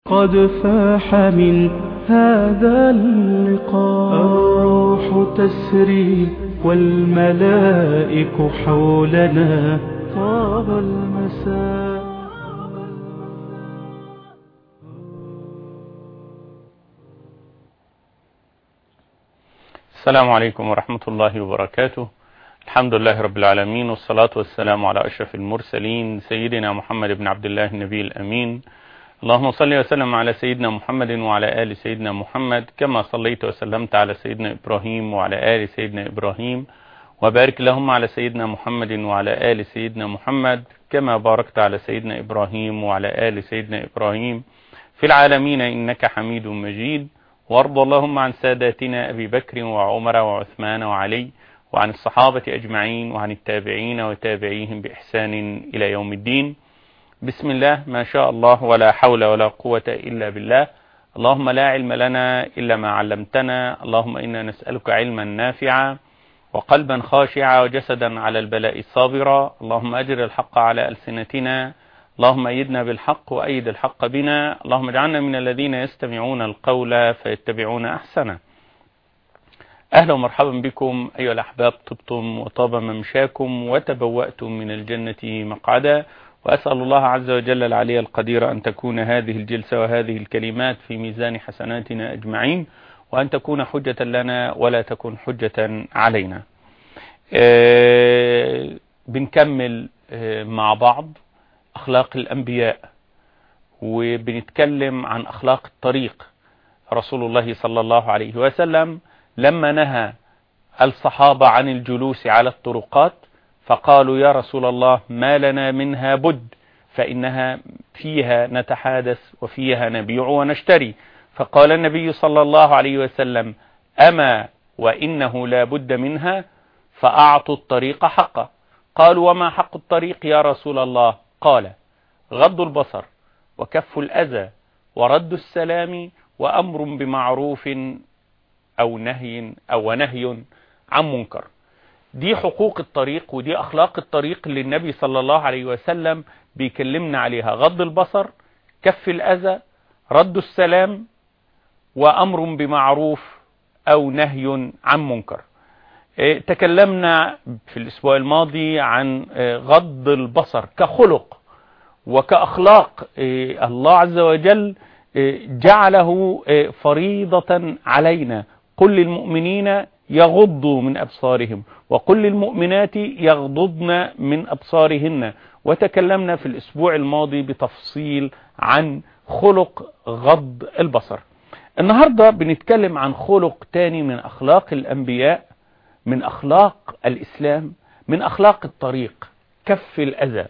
قد فاح من هذا اللقاء الروح تسري والملائك حولنا طاب المساء السلام عليكم ورحمة الله وبركاته الحمد لله رب العالمين والصلاة والسلام على أشرف المرسلين سيدنا محمد بن عبد الله النبي الأمين اللهم صل وسلم على سيدنا محمد وعلى آل سيدنا محمد كما صليت وسلمت على سيدنا إبراهيم وعلى آل سيدنا إبراهيم وبارك اللهم على سيدنا محمد وعلى آل سيدنا محمد كما باركت على سيدنا إبراهيم وعلى آل سيدنا إبراهيم في العالمين إنك حميد مجيد وارض اللهم عن ساداتنا أبي بكر وعمر وعثمان وعلي وعن الصحابة أجمعين وعن التابعين وتابعيهم بإحسان إلى يوم الدين بسم الله ما شاء الله ولا حول ولا قوة إلا بالله اللهم لا علم لنا إلا ما علمتنا اللهم إنا نسألك علما نافعا وقلبا خاشعا وجسدا على البلاء صابرا اللهم أجر الحق على ألسنتنا اللهم أيدنا بالحق وأيد الحق بنا اللهم اجعلنا من الذين يستمعون القول فيتبعون أحسنه أهلا ومرحبا بكم أيها الأحباب طبتم وطاب ممشاكم وتبوأتم من الجنة مقعدا وأسأل الله عز وجل العلي القدير أن تكون هذه الجلسة وهذه الكلمات في ميزان حسناتنا أجمعين وأن تكون حجة لنا ولا تكون حجة علينا أه بنكمل أه مع بعض أخلاق الأنبياء وبنتكلم عن أخلاق الطريق رسول الله صلى الله عليه وسلم لما نهى الصحابة عن الجلوس على الطرقات فقالوا يا رسول الله ما لنا منها بد فإنها فيها نتحادث وفيها نبيع ونشتري فقال النبي صلى الله عليه وسلم أما وإنه لا بد منها فأعطوا الطريق حقه قالوا وما حق الطريق يا رسول الله قال غض البصر وكف الأذى ورد السلام وأمر بمعروف أو نهي أو نهي عن منكر دي حقوق الطريق ودي أخلاق الطريق اللي النبي صلى الله عليه وسلم بيكلمنا عليها غض البصر كف الأذى رد السلام وأمر بمعروف أو نهي عن منكر تكلمنا في الأسبوع الماضي عن غض البصر كخلق وكأخلاق الله عز وجل جعله فريضة علينا قل للمؤمنين يغضوا من أبصارهم وقل للمؤمنات يغضضن من أبصارهن وتكلمنا في الأسبوع الماضي بتفصيل عن خلق غض البصر النهاردة بنتكلم عن خلق تاني من أخلاق الأنبياء من أخلاق الإسلام من أخلاق الطريق كف الأذى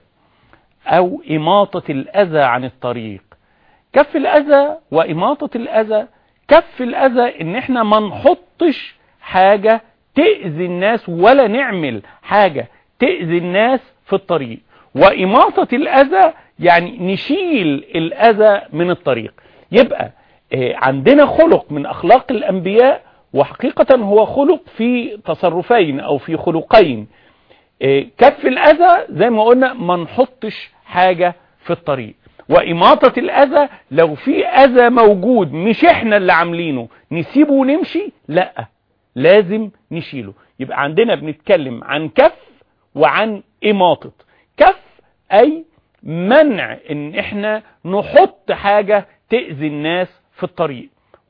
أو إماطة الأذى عن الطريق كف الأذى وإماطة الأذى كف الأذى إن احنا ما نحطش حاجة تأذي الناس ولا نعمل حاجة تأذي الناس في الطريق وإماطة الأذى يعني نشيل الأذى من الطريق يبقى عندنا خلق من أخلاق الأنبياء وحقيقة هو خلق في تصرفين أو في خلقين كف الأذى زي ما قلنا ما نحطش حاجة في الطريق وإماطة الأذى لو في أذى موجود مش احنا اللي عاملينه نسيبه ونمشي لا لازم نشيله يبقى عندنا بنتكلم عن كف وعن إماطة كف أي منع ان احنا نحط حاجة تأذي الناس في الطريق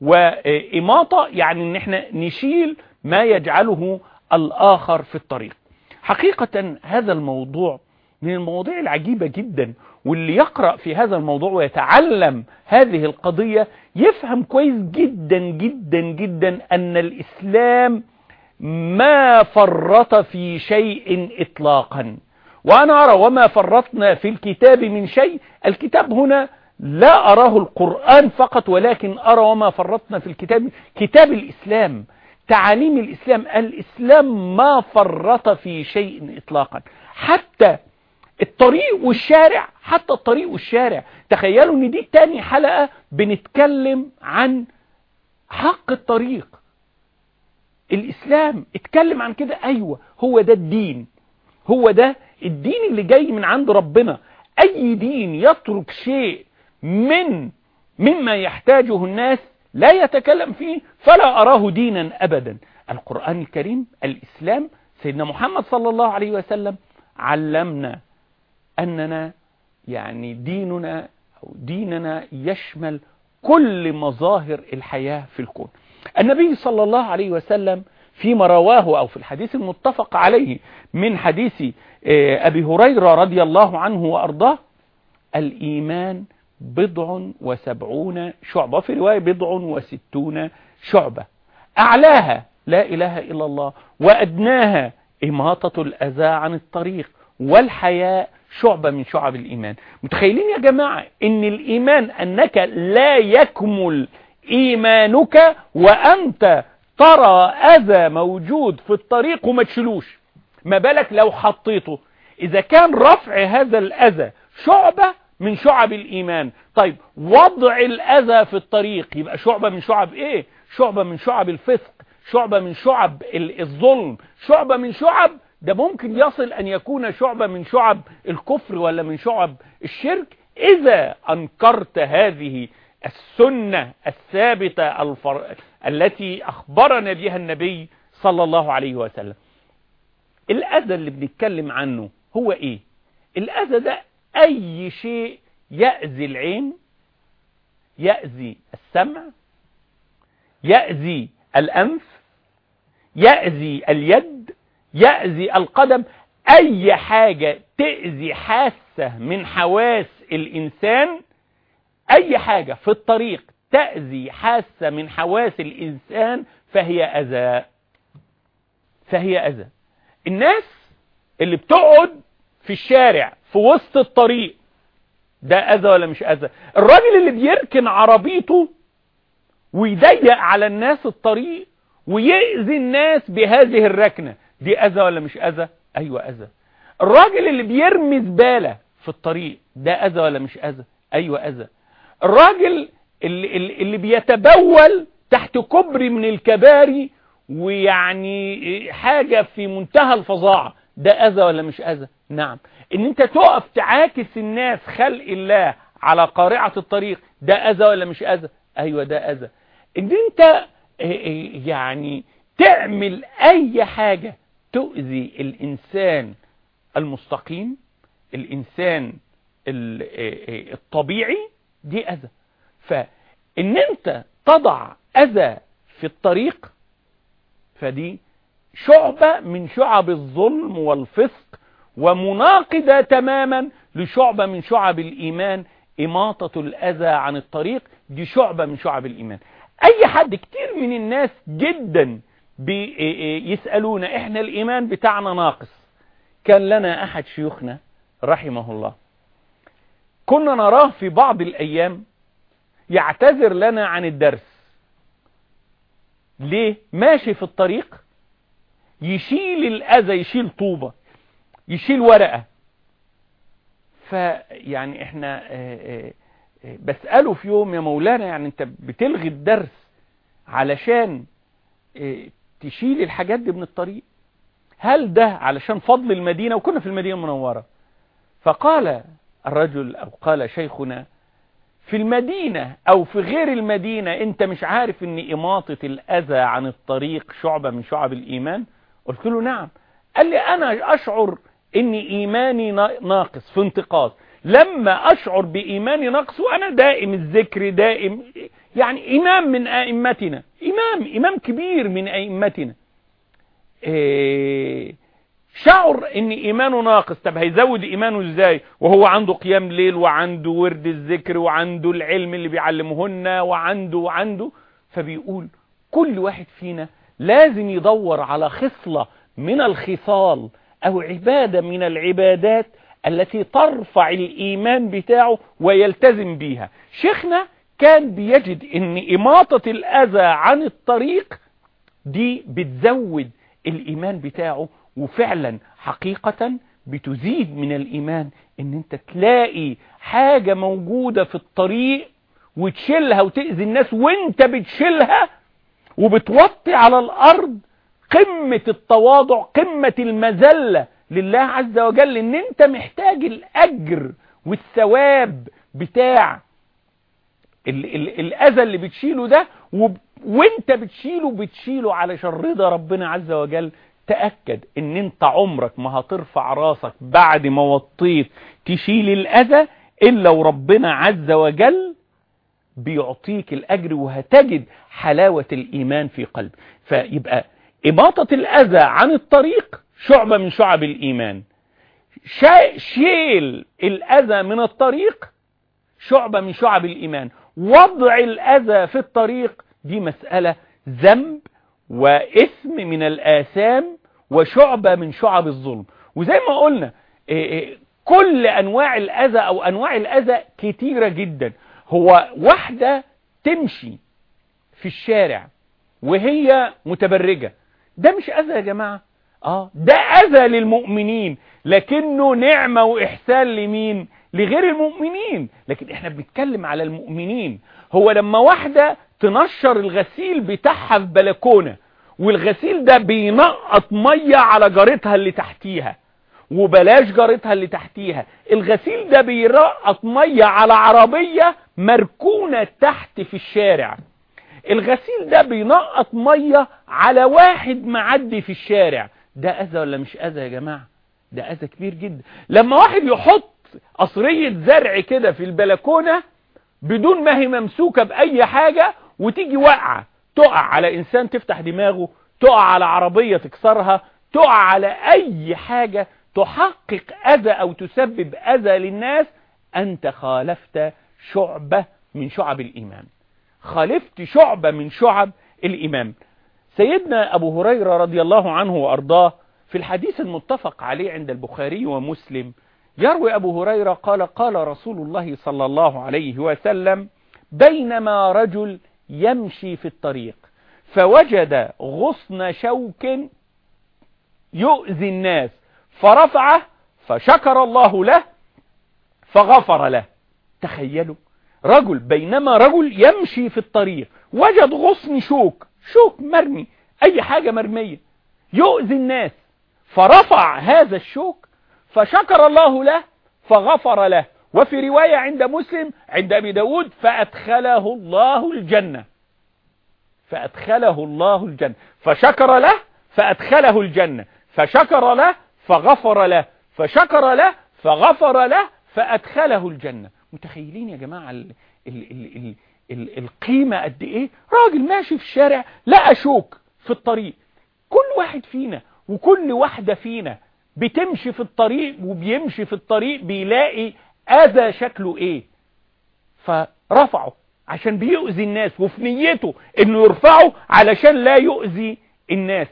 وإماطة يعني ان احنا نشيل ما يجعله الآخر في الطريق حقيقة هذا الموضوع من المواضيع العجيبة جدا واللي يقرأ في هذا الموضوع ويتعلم هذه القضية يفهم كويس جدا جدا جدا أن الإسلام ما فرط في شيء إطلاقا وأنا أرى وما فرطنا في الكتاب من شيء الكتاب هنا لا أراه القرآن فقط ولكن أرى وما فرطنا في الكتاب كتاب الإسلام تعاليم الإسلام الإسلام ما فرط في شيء إطلاقا حتى الطريق والشارع حتى الطريق والشارع تخيلوا ان دي تاني حلقة بنتكلم عن حق الطريق الاسلام اتكلم عن كده ايوه هو ده الدين هو ده الدين اللي جاي من عند ربنا اي دين يترك شيء من مما يحتاجه الناس لا يتكلم فيه فلا أراه دينا أبدا القرآن الكريم الإسلام سيدنا محمد صلى الله عليه وسلم علمنا أننا يعني ديننا أو ديننا يشمل كل مظاهر الحياة في الكون النبي صلى الله عليه وسلم فيما رواه أو في الحديث المتفق عليه من حديث أبي هريرة رضي الله عنه وأرضاه الإيمان بضع وسبعون شعبة في رواية بضع وستون شعبة أعلاها لا إله إلا الله وأدناها إماطة الأذى عن الطريق والحياء شعبة من شعب الإيمان متخيلين يا جماعة إن الإيمان أنك لا يكمل إيمانك وأنت ترى أذى موجود في الطريق وما تشيلوش ما بالك لو حطيته إذا كان رفع هذا الأذى شعبة من شعب الإيمان طيب وضع الأذى في الطريق يبقى شعبة من شعب إيه شعبة من شعب الفسق شعبة من شعب الظلم شعبة من شعب ده ممكن يصل أن يكون شعبة من شعب الكفر ولا من شعب الشرك إذا أنكرت هذه السنة الثابتة الفر... التي أخبرنا بها النبي صلى الله عليه وسلم الأذى اللي بنتكلم عنه هو إيه الأذى ده أي شيء يأذي العين يأذي السمع يأذي الأنف يأذي اليد يأذي القدم أي حاجة تأذي حاسة من حواس الإنسان أي حاجة في الطريق تأذي حاسة من حواس الإنسان فهي أذى فهي أذى الناس اللي بتقعد في الشارع في وسط الطريق ده أذى ولا مش أذى الراجل اللي بيركن عربيته ويضيق على الناس الطريق ويأذي الناس بهذه الركنة دي أذى ولا مش أذى أيوة أذى الراجل اللي بيرمي زبالة في الطريق ده أذى ولا مش أذى أيوة أذى الراجل اللي, اللي بيتبول تحت كبري من الكباري ويعني حاجة في منتهى الفظاعة ده أذى ولا مش أذى نعم ان انت تقف تعاكس الناس خلق الله على قارعة الطريق ده أذى ولا مش أذى أيوة ده أذى ان انت يعني تعمل أي حاجة تؤذي الإنسان المستقيم الإنسان الطبيعي دي أذى فإن أنت تضع أذى في الطريق فدي شعبة من شعب الظلم والفسق ومناقضة تماما لشعبة من شعب الإيمان إماطة الأذى عن الطريق دي شعبة من شعب الإيمان أي حد كتير من الناس جدا يسألونا إحنا الإيمان بتاعنا ناقص كان لنا أحد شيوخنا رحمه الله كنا نراه في بعض الأيام يعتذر لنا عن الدرس ليه ماشي في الطريق يشيل الأذى يشيل طوبة يشيل ورقة فيعني احنا بسأله في يوم يا مولانا يعني انت بتلغي الدرس علشان تشيل الحاجات دي من الطريق هل ده علشان فضل المدينة وكنا في المدينة المنورة فقال الرجل أو قال شيخنا في المدينة أو في غير المدينة أنت مش عارف أن إماطة الأذى عن الطريق شعبة من شعب الإيمان قلت له نعم قال لي أنا أشعر أن إيماني ناقص في انتقاص لما أشعر بإيماني نقص وأنا دائم الذكر دائم يعني إمام من أئمتنا إمام إمام كبير من أئمتنا إيه شعر ان ايمانه ناقص طب هيزود ايمانه ازاي وهو عنده قيام ليل وعنده ورد الذكر وعنده العلم اللي بيعلمهن وعنده وعنده فبيقول كل واحد فينا لازم يدور على خصلة من الخصال او عبادة من العبادات التي ترفع الايمان بتاعه ويلتزم بيها شيخنا كان بيجد ان اماطة الاذى عن الطريق دي بتزود الايمان بتاعه وفعلا حقيقة بتزيد من الإيمان إن أنت تلاقي حاجة موجودة في الطريق وتشيلها وتأذي الناس وانت بتشيلها وبتوطي على الأرض قمة التواضع قمة المذلة لله عز وجل إن أنت محتاج الأجر والثواب بتاع ال ال الأذى اللي بتشيله ده وب- وانت بتشيله بتشيله علشان رضا ربنا عز وجل تأكد ان انت عمرك ما هترفع راسك بعد ما وطيت تشيل الأذى إلا وربنا عز وجل بيعطيك الأجر وهتجد حلاوة الإيمان في قلبك فيبقى إماطة الأذى عن الطريق شعبة من شعب الإيمان شا- شيل الأذى من الطريق شعبة من شعب الإيمان وضع الأذى في الطريق دي مسألة ذنب وإثم من الآثام وشعبة من شعب الظلم وزي ما قلنا إيه إيه كل أنواع الأذى أو أنواع الأذى كتيرة جدا هو واحدة تمشي في الشارع وهي متبرجة ده مش أذى يا جماعة آه ده أذى للمؤمنين لكنه نعمة وإحسان لمين لغير المؤمنين لكن احنا بنتكلم على المؤمنين هو لما واحدة تنشر الغسيل بتاعها في بلكونة والغسيل ده بينقط مية على جارتها اللي تحتيها وبلاش جارتها اللي تحتيها الغسيل ده بيرقط مية على عربية مركونة تحت في الشارع الغسيل ده بينقط مية على واحد معدي في الشارع ده أذى ولا مش أذى يا جماعة ده أذى كبير جدا لما واحد يحط قصرية زرع كده في البلكونة بدون ما هي ممسوكة بأي حاجة وتيجي واقعة تقع على إنسان تفتح دماغه تقع على عربية تكسرها تقع على أي حاجة تحقق أذى أو تسبب أذى للناس أنت خالفت شعبة من شعب الإيمان خالفت شعبة من شعب الإيمان سيدنا أبو هريرة رضي الله عنه وأرضاه في الحديث المتفق عليه عند البخاري ومسلم يروي أبو هريرة قال قال رسول الله صلى الله عليه وسلم بينما رجل يمشي في الطريق فوجد غصن شوك يؤذي الناس فرفعه فشكر الله له فغفر له تخيلوا رجل بينما رجل يمشي في الطريق وجد غصن شوك شوك مرمي اي حاجة مرمية يؤذي الناس فرفع هذا الشوك فشكر الله له فغفر له وفي رواية عند مسلم عند أبي داود فأدخله الله الجنة فأدخله الله الجنة فشكر له فأدخله الجنة فشكر له فغفر له فشكر له فغفر له فأدخله الجنة متخيلين يا جماعة ال ال ال ال ال القيمة قد ايه راجل ماشي في الشارع لقى شوك في الطريق كل واحد فينا وكل واحدة فينا بتمشي في الطريق وبيمشي في الطريق بيلاقي اذى شكله ايه فرفعه عشان بيؤذي الناس وفي نيته انه يرفعه علشان لا يؤذي الناس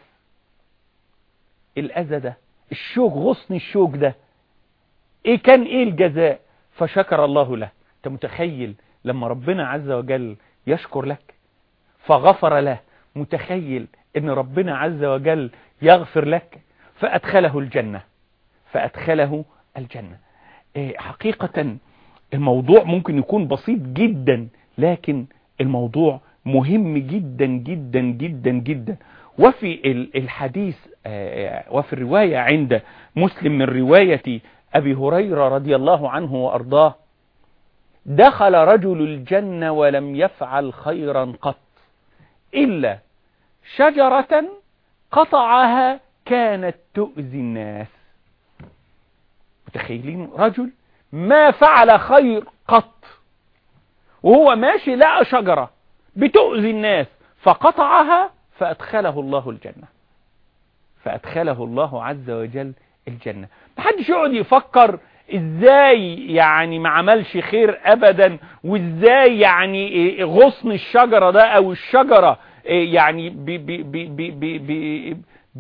الاذى ده الشوك غصن الشوك ده ايه كان ايه الجزاء فشكر الله له انت متخيل لما ربنا عز وجل يشكر لك فغفر له متخيل ان ربنا عز وجل يغفر لك فادخله الجنة فادخله الجنة إيه حقيقة الموضوع ممكن يكون بسيط جدا لكن الموضوع مهم جدا جدا جدا جدا وفي الحديث وفي الرواية عند مسلم من رواية أبي هريرة رضي الله عنه وأرضاه دخل رجل الجنة ولم يفعل خيرا قط إلا شجرة قطعها كانت تؤذي الناس متخيلين رجل ما فعل خير قط وهو ماشي لقى شجرة بتؤذي الناس فقطعها فأدخله الله الجنة فأدخله الله عز وجل الجنة محدش يقعد يفكر ازاي يعني ما عملش خير ابدا وازاي يعني غصن الشجرة ده او الشجرة يعني بي بي بي بي بي بي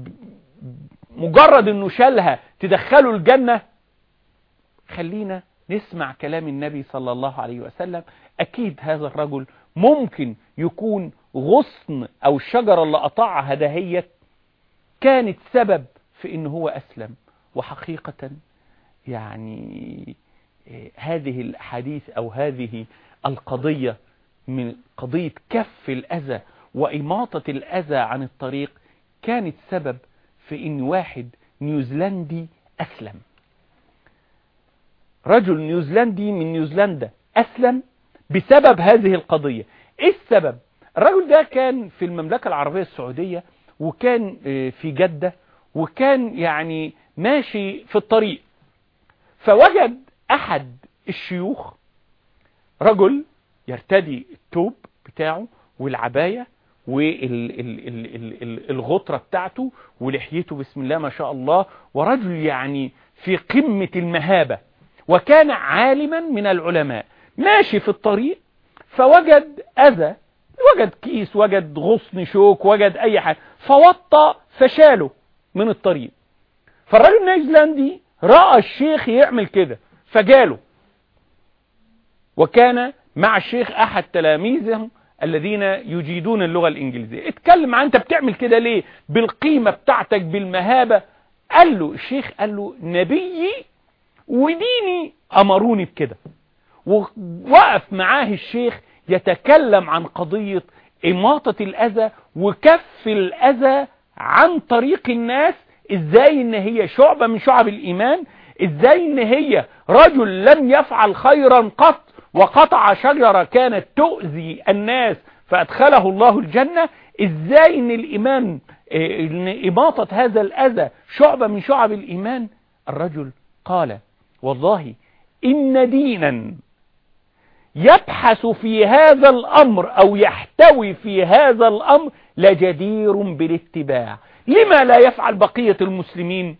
مجرد انه شالها تدخله الجنة خلينا نسمع كلام النبي صلى الله عليه وسلم اكيد هذا الرجل ممكن يكون غصن او الشجرة اللي قطعها دهيت كانت سبب في ان هو اسلم وحقيقة يعني هذه الحديث او هذه القضية من قضية كف الاذى واماطة الاذى عن الطريق كانت سبب في ان واحد نيوزيلندي اسلم رجل نيوزيلندي من نيوزيلندا اسلم بسبب هذه القضية ايه السبب الرجل ده كان في المملكة العربية السعودية وكان في جدة وكان يعني ماشي في الطريق فوجد احد الشيوخ رجل يرتدي التوب بتاعه والعباية والغطرة بتاعته ولحيته بسم الله ما شاء الله ورجل يعني في قمة المهابة وكان عالما من العلماء ماشي في الطريق فوجد أذى وجد كيس وجد غصن شوك وجد أي حاجة فوطى فشاله من الطريق فالراجل النيوزيلندي رأى الشيخ يعمل كده فجاله وكان مع الشيخ أحد تلاميذه الذين يجيدون اللغة الإنجليزية اتكلم عن انت بتعمل كده ليه بالقيمة بتاعتك بالمهابة قال له الشيخ قال له نبيي وديني أمروني بكده ووقف معاه الشيخ يتكلم عن قضية إماطة الأذى وكف الأذى عن طريق الناس إزاي إن هي شعبة من شعب الإيمان إزاي إن هي رجل لم يفعل خيرا قط وقطع شجرة كانت تؤذي الناس فأدخله الله الجنة إزاي إن الإيمان إن إماطة هذا الأذى شعبة من شعب الإيمان الرجل قال والله إن دينا يبحث في هذا الأمر أو يحتوي في هذا الأمر لجدير بالاتباع لما لا يفعل بقية المسلمين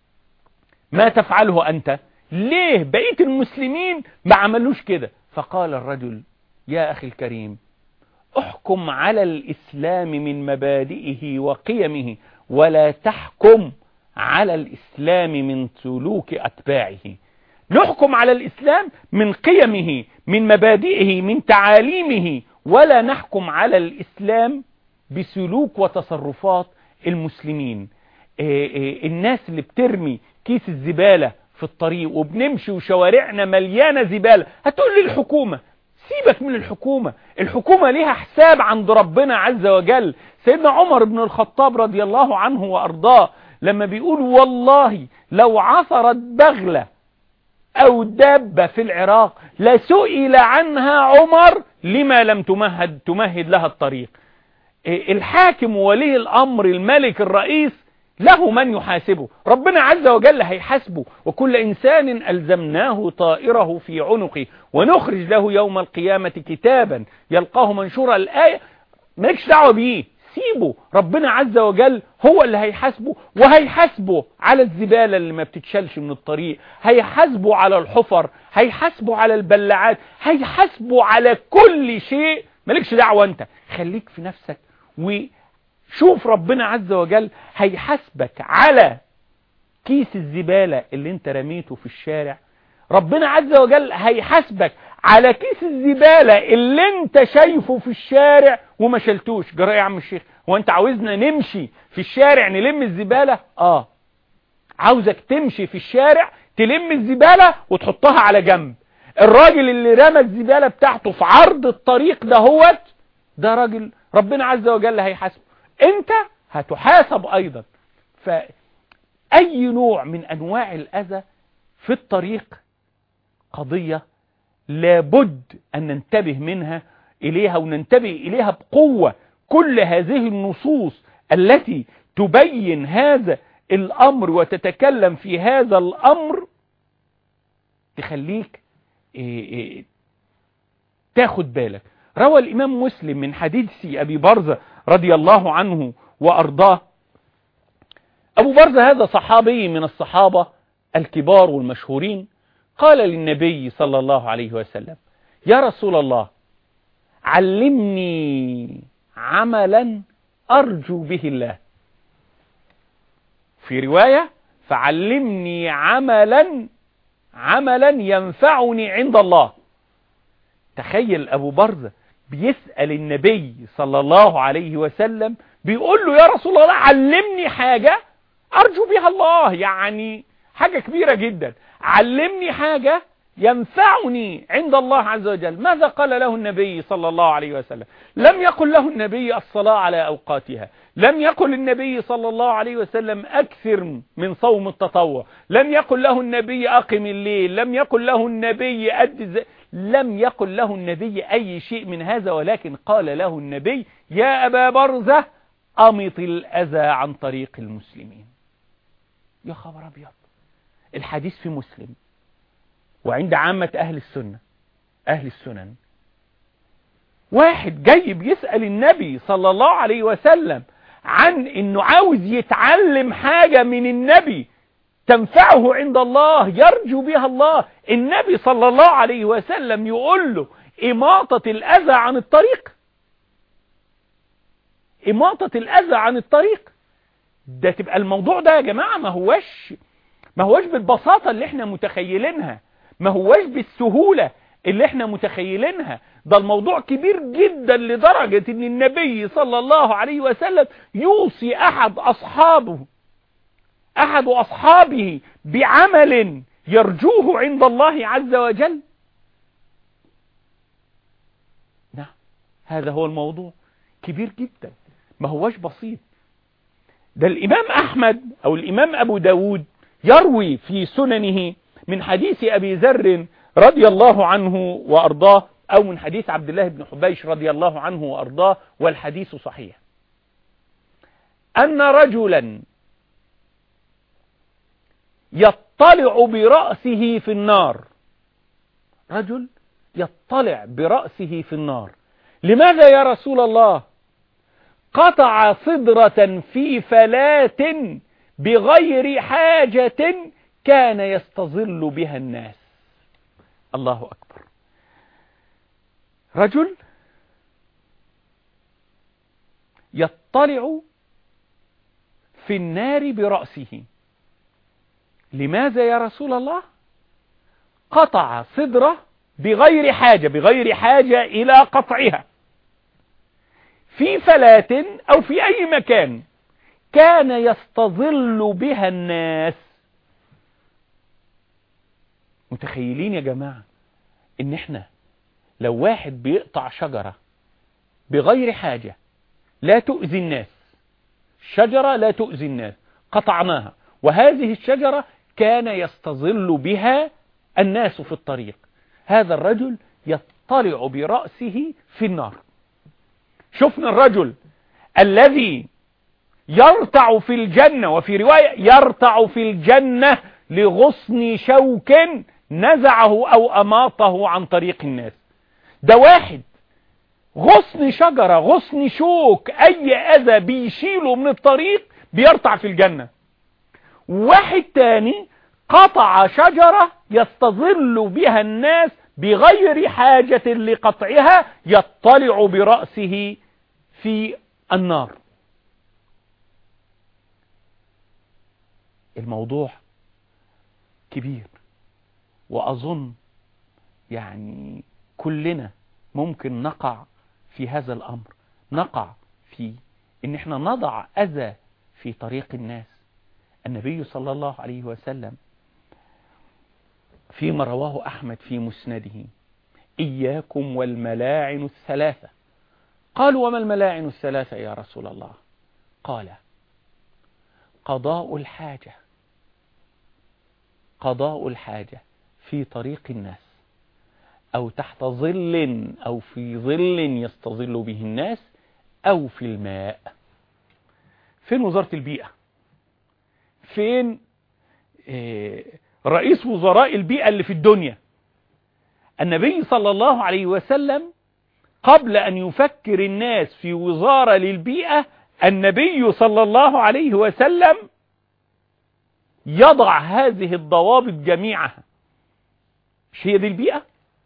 ما تفعله أنت ليه بقية المسلمين ما عملوش كده فقال الرجل يا أخي الكريم احكم على الإسلام من مبادئه وقيمه ولا تحكم على الإسلام من سلوك أتباعه نحكم على الإسلام من قيمه من مبادئه من تعاليمه ولا نحكم على الإسلام بسلوك وتصرفات المسلمين الناس اللي بترمي كيس الزبالة في الطريق وبنمشي وشوارعنا مليانة زبالة هتقول لي الحكومة سيبك من الحكومة الحكومة ليها حساب عند ربنا عز وجل سيدنا عمر بن الخطاب رضي الله عنه وأرضاه لما بيقول والله لو عثرت بغلة أو دابة في العراق لسئل عنها عمر لما لم تمهد, تمهد لها الطريق الحاكم وولي الأمر الملك الرئيس له من يحاسبه ربنا عز وجل هيحاسبه وكل إنسان ألزمناه طائره في عنقه ونخرج له يوم القيامة كتابا يلقاه منشورا الآية مالكش دعوة بيه سيبه ربنا عز وجل هو اللي هيحاسبه وهيحاسبه على الزبالة اللي ما بتتشالش من الطريق هيحاسبه على الحفر هيحاسبه على البلعات هيحاسبه على كل شيء مالكش دعوة انت خليك في نفسك وشوف ربنا عز وجل هيحاسبك على كيس الزبالة اللي انت رميته في الشارع ربنا عز وجل هيحاسبك على كيس الزبالة اللي انت شايفه في الشارع وما شلتوش جرى يا عم الشيخ هو انت عاوزنا نمشي في الشارع نلم الزبالة اه عاوزك تمشي في الشارع تلم الزبالة وتحطها على جنب الراجل اللي رمى الزبالة بتاعته في عرض الطريق ده هوت ده راجل ربنا عز وجل هيحاسبه انت هتحاسب ايضا فاي نوع من انواع الاذى في الطريق قضية لابد أن ننتبه منها إليها وننتبه إليها بقوة كل هذه النصوص التي تبين هذا الأمر وتتكلم في هذا الأمر تخليك إيه إيه تاخد بالك روى الإمام مسلم من حديث أبي برزة رضي الله عنه وأرضاه أبو برزة هذا صحابي من الصحابة الكبار والمشهورين قال للنبي صلى الله عليه وسلم يا رسول الله علمني عملا أرجو به الله في رواية فعلمني عملا عملا ينفعني عند الله تخيل أبو برزة بيسأل النبي صلى الله عليه وسلم بيقول له يا رسول الله علمني حاجة أرجو بها الله يعني حاجة كبيرة جدا علمني حاجة ينفعني عند الله عز وجل ماذا قال له النبي صلى الله عليه وسلم لم يقل له النبي الصلاة على أوقاتها لم يقل النبي صلى الله عليه وسلم أكثر من صوم التطوع لم يقل له النبي أقم الليل لم يقل له النبي أد لم يقل له النبي أي شيء من هذا ولكن قال له النبي يا أبا برزة أمط الأذى عن طريق المسلمين يا خبر أبيض الحديث في مسلم وعند عامة أهل السنة أهل السنن واحد جاي بيسأل النبي صلى الله عليه وسلم عن انه عاوز يتعلم حاجة من النبي تنفعه عند الله يرجو بها الله النبي صلى الله عليه وسلم يقول له إماطة الأذى عن الطريق إماطة الأذى عن الطريق ده تبقى الموضوع ده يا جماعة ما هوش ما هوش بالبساطة اللي احنا متخيلينها ما هوش بالسهولة اللي احنا متخيلينها ده الموضوع كبير جدا لدرجة ان النبي صلى الله عليه وسلم يوصي احد اصحابه احد اصحابه بعمل يرجوه عند الله عز وجل نعم هذا هو الموضوع كبير جدا ما هوش بسيط ده الامام احمد او الامام ابو داود يروي في سننه من حديث ابي ذر رضي الله عنه وارضاه أو من حديث عبد الله بن حبيش رضي الله عنه وأرضاه والحديث صحيح أن رجلا يطلع برأسه في النار رجل يطلع برأسه في النار لماذا يا رسول الله قطع صدرة في فلاة بغير حاجة كان يستظل بها الناس الله أكبر رجل يطلع في النار برأسه لماذا يا رسول الله قطع صدره بغير حاجة بغير حاجة إلى قطعها في فلاة أو في أي مكان كان يستظل بها الناس متخيلين يا جماعة ان احنا لو واحد بيقطع شجرة بغير حاجة لا تؤذي الناس شجرة لا تؤذي الناس قطعناها وهذه الشجرة كان يستظل بها الناس في الطريق هذا الرجل يطلع برأسه في النار شفنا الرجل الذي يرتع في الجنة وفي رواية يرتع في الجنة لغصن شوك نزعه أو أماطه عن طريق الناس ده واحد غصن شجرة غصن شوك أي أذى بيشيله من الطريق بيرتع في الجنة واحد تاني قطع شجرة يستظل بها الناس بغير حاجة لقطعها يطلع برأسه في النار الموضوع كبير وأظن يعني كلنا ممكن نقع في هذا الأمر نقع في ان احنا نضع أذى في طريق الناس النبي صلى الله عليه وسلم فيما رواه أحمد في مسنده إياكم والملاعن الثلاثة قالوا وما الملاعن الثلاثة يا رسول الله قال قضاء الحاجة قضاء الحاجة في طريق الناس أو تحت ظل أو في ظل يستظل به الناس أو في الماء فين وزارة البيئة فين رئيس وزراء البيئة اللي في الدنيا النبي صلى الله عليه وسلم قبل أن يفكر الناس في وزارة للبيئة النبي صلى الله عليه وسلم يضع هذه الضوابط جميعها مش هي دي البيئة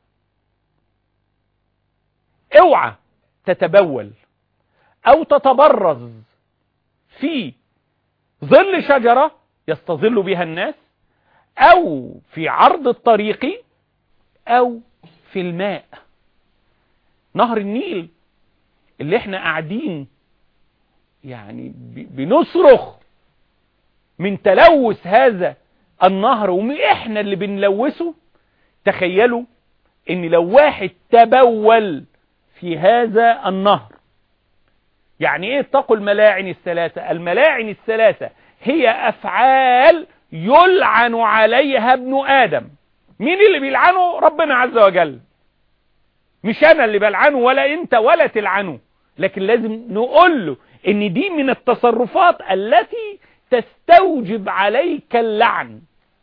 اوعى تتبول او تتبرز في ظل شجرة يستظل بها الناس او في عرض الطريق او في الماء نهر النيل اللي احنا قاعدين يعني بنصرخ من تلوث هذا النهر واحنا اللي بنلوثه تخيلوا ان لو واحد تبول في هذا النهر يعني ايه اتقوا الملاعن الثلاثة الملاعن الثلاثة هي افعال يلعن عليها ابن ادم مين اللي بيلعنه ربنا عز وجل مش انا اللي بلعنه ولا انت ولا تلعنه لكن لازم نقول له ان دي من التصرفات التي تستوجب عليك اللعن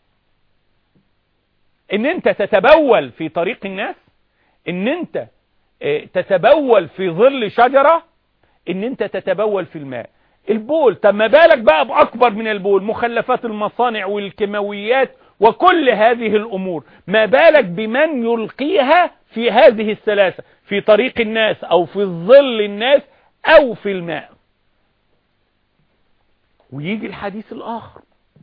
ان انت تتبول في طريق الناس ان انت تتبول في ظل شجرة ان انت تتبول في الماء البول طب ما بالك بقى بأكبر من البول مخلفات المصانع والكيماويات وكل هذه الأمور ما بالك بمن يلقيها في هذه الثلاثة في طريق الناس أو في ظل الناس أو في الماء ويجي الحديث الآخر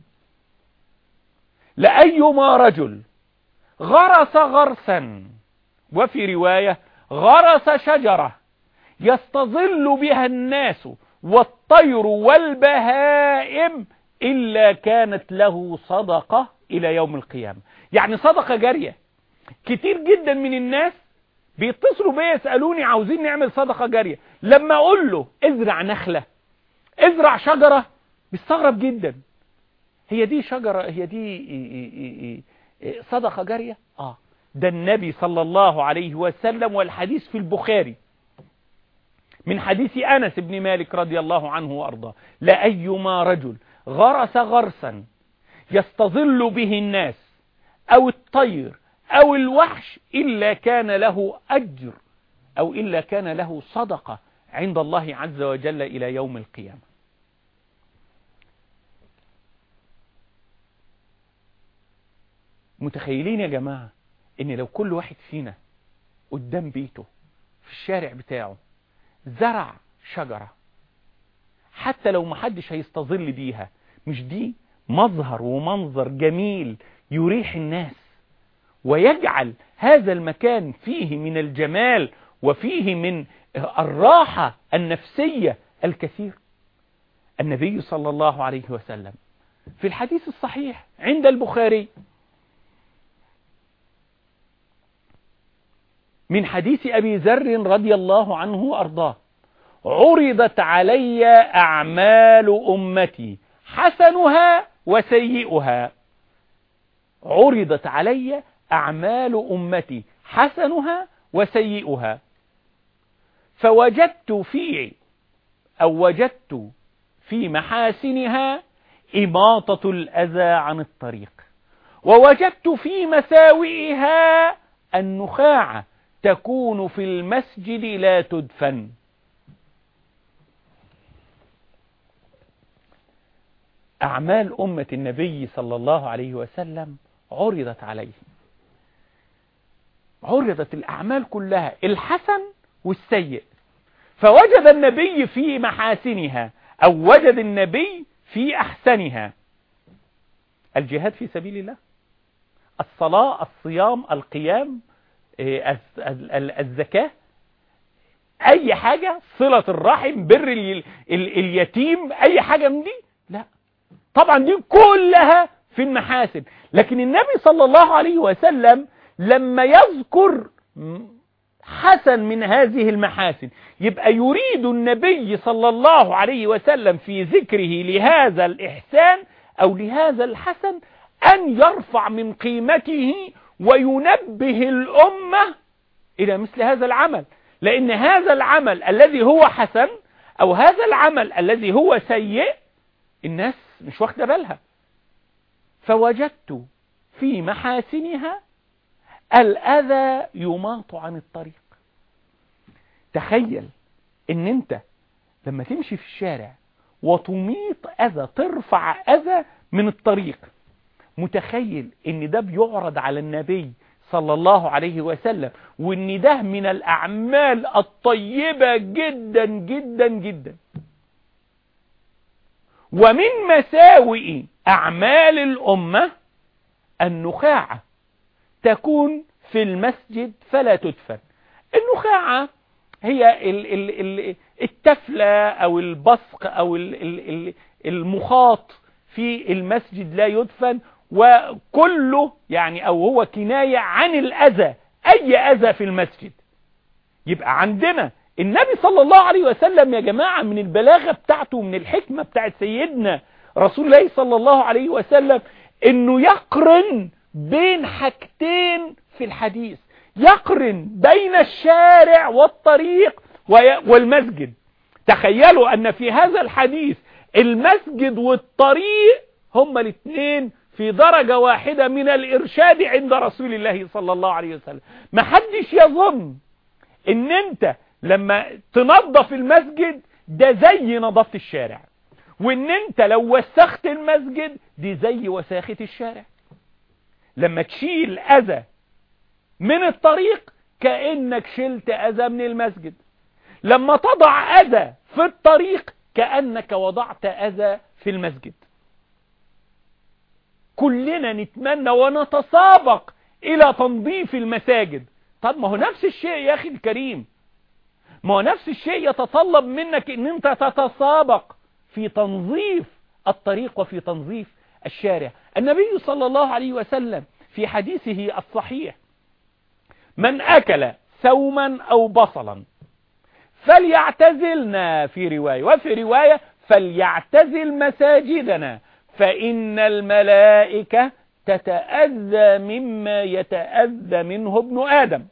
لأيما رجل غرس غرسا وفي رواية غرس شجرة يستظل بها الناس والطير والبهائم إلا كانت له صدقة إلى يوم القيامة يعني صدقة جارية كتير جدا من الناس بيتصلوا بيا يسألوني عاوزين نعمل صدقة جارية لما أقول له ازرع نخلة ازرع شجرة بيستغرب جدا هي دي شجرة هي دي صدقة جارية آه ده النبي صلى الله عليه وسلم والحديث في البخاري من حديث أنس بن مالك رضي الله عنه وأرضاه لأيما رجل غرس غرسا يستظل به الناس أو الطير أو الوحش إلا كان له أجر أو إلا كان له صدقة عند الله عز وجل إلى يوم القيامة متخيلين يا جماعة ان لو كل واحد فينا قدام بيته في الشارع بتاعه زرع شجرة حتى لو محدش هيستظل بيها مش دي مظهر ومنظر جميل يريح الناس ويجعل هذا المكان فيه من الجمال وفيه من الراحة النفسية الكثير النبي صلى الله عليه وسلم في الحديث الصحيح عند البخاري من حديث أبي ذر رضي الله عنه وأرضاه عرضت علي أعمال أمتي حسنها وسيئها عرضت علي أعمال أمتي حسنها وسيئها فوجدت في أو وجدت في محاسنها إماطة الأذى عن الطريق ووجدت في مساوئها النخاع تكون في المسجد لا تدفن أعمال أمة النبي صلى الله عليه وسلم عرضت عليه عرضت الأعمال كلها الحسن والسيء فوجد النبي في محاسنها أو وجد النبي في أحسنها الجهاد في سبيل الله الصلاة الصيام القيام الزكاة أي حاجة صلة الرحم بر اليتيم أي حاجة من دي لا طبعا دي كلها في المحاسن لكن النبي صلى الله عليه وسلم لما يذكر حسن من هذه المحاسن يبقى يريد النبي صلى الله عليه وسلم في ذكره لهذا الإحسان أو لهذا الحسن أن يرفع من قيمته وينبه الأمة إلى مثل هذا العمل لأن هذا العمل الذي هو حسن أو هذا العمل الذي هو سيء الناس مش واخده بالها فوجدت في محاسنها الأذى يماط عن الطريق تخيل ان انت لما تمشي في الشارع وتميط أذى ترفع أذى من الطريق متخيل ان ده بيعرض على النبي صلى الله عليه وسلم وان ده من الأعمال الطيبة جدا جدا جدا ومن مساوئ أعمال الأمة النخاعة تكون في المسجد فلا تدفن النخاعة هي ال ال ال التفلة أو البصق أو ال ال المخاط في المسجد لا يدفن وكله يعني أو هو كناية عن الأذى أي أذى في المسجد يبقى عندنا النبي صلى الله عليه وسلم يا جماعة من البلاغة بتاعته من الحكمة بتاعت سيدنا رسول الله صلى الله عليه وسلم انه يقرن بين حاجتين في الحديث يقرن بين الشارع والطريق والمسجد تخيلوا أن في هذا الحديث المسجد والطريق هما الاثنين في درجة واحدة من الإرشاد عند رسول الله صلى الله عليه وسلم ما حدش يظن ان انت لما تنظف المسجد ده زي نظافة الشارع وان انت لو وسخت المسجد دي زي وساخة الشارع لما تشيل اذى من الطريق كأنك شلت اذى من المسجد لما تضع اذى في الطريق كأنك وضعت اذى في المسجد كلنا نتمنى ونتسابق الى تنظيف المساجد طب ما هو نفس الشيء يا اخي الكريم ما هو نفس الشيء يتطلب منك ان انت تتسابق في تنظيف الطريق وفي تنظيف الشارع النبي صلى الله عليه وسلم في حديثه الصحيح من أكل ثوما أو بصلا فليعتزلنا في رواية وفي رواية فليعتزل مساجدنا فإن الملائكة تتأذى مما يتأذى منه ابن آدم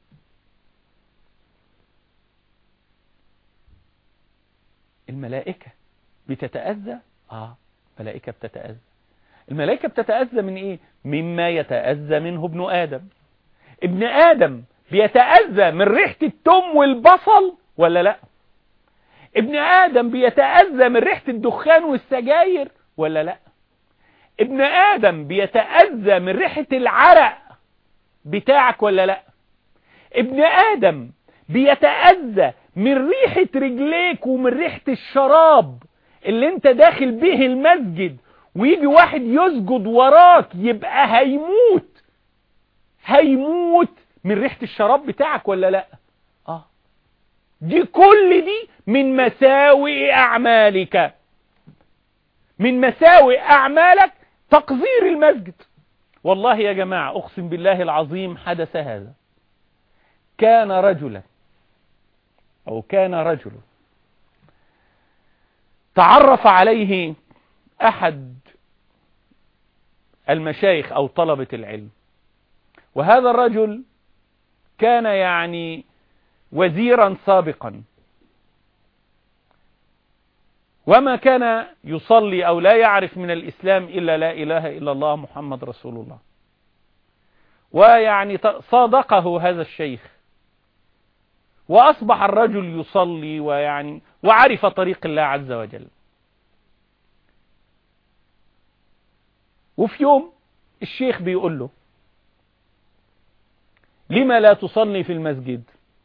الملائكة بتتأذى آه الملائكة بتتأذى الملائكة بتتأذى من إيه مما يتأذى منه ابن آدم ابن آدم بيتأذى من ريحة التم والبصل ولا لا ابن آدم بيتأذى من ريحة الدخان والسجاير ولا لا ابن آدم بيتأذى من ريحة العرق بتاعك ولا لا ابن آدم بيتأذى من ريحة رجليك ومن ريحة الشراب اللي انت داخل به المسجد ويجي واحد يسجد وراك يبقى هيموت هيموت من ريحة الشراب بتاعك ولا لا اه دي كل دي من مساوئ اعمالك من مساوئ اعمالك تقذير المسجد والله يا جماعة اقسم بالله العظيم حدث هذا كان رجلا او كان رجل تعرف عليه احد المشايخ او طلبة العلم وهذا الرجل كان يعني وزيرا سابقا وما كان يصلي أو لا يعرف من الإسلام إلا لا إله إلا الله محمد رسول الله ويعني صادقه هذا الشيخ وأصبح الرجل يصلي ويعني وعرف طريق الله عز وجل وفي يوم الشيخ بيقول له لما لا تصلي في المسجد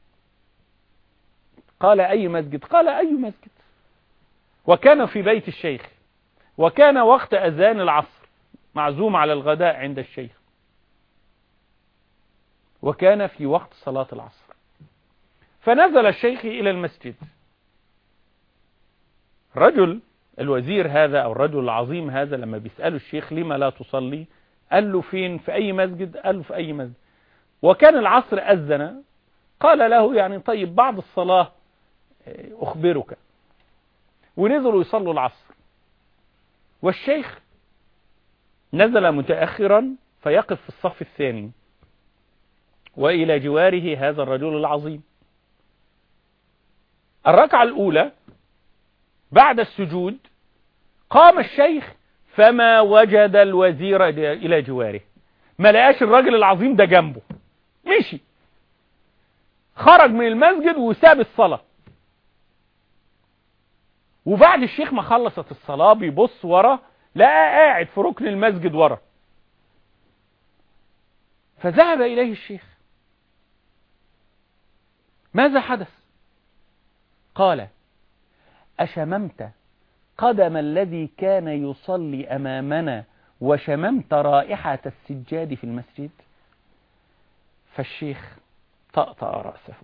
قال أي مسجد قال أي مسجد وكان في بيت الشيخ وكان وقت أذان العصر معزوم على الغداء عند الشيخ وكان في وقت صلاة العصر فنزل الشيخ إلى المسجد رجل الوزير هذا أو الرجل العظيم هذا لما بيسأله الشيخ لما لا تصلي قال له فين في أي مسجد قال له في أي مسجد وكان العصر أذن قال له يعني طيب بعد الصلاة أخبرك ونزلوا يصلوا العصر والشيخ نزل متأخرا فيقف في الصف الثاني وإلى جواره هذا الرجل العظيم الركعة الأولى بعد السجود قام الشيخ فما وجد الوزير إلى جواره ما لقاش الراجل العظيم ده جنبه مشي خرج من المسجد وساب الصلاة وبعد الشيخ ما خلصت الصلاة بيبص ورا لقى قاعد في ركن المسجد ورا فذهب إليه الشيخ ماذا حدث قال أشممت قدم الذي كان يصلي أمامنا وشممت رائحة السجاد في المسجد فالشيخ طأطأ رأسه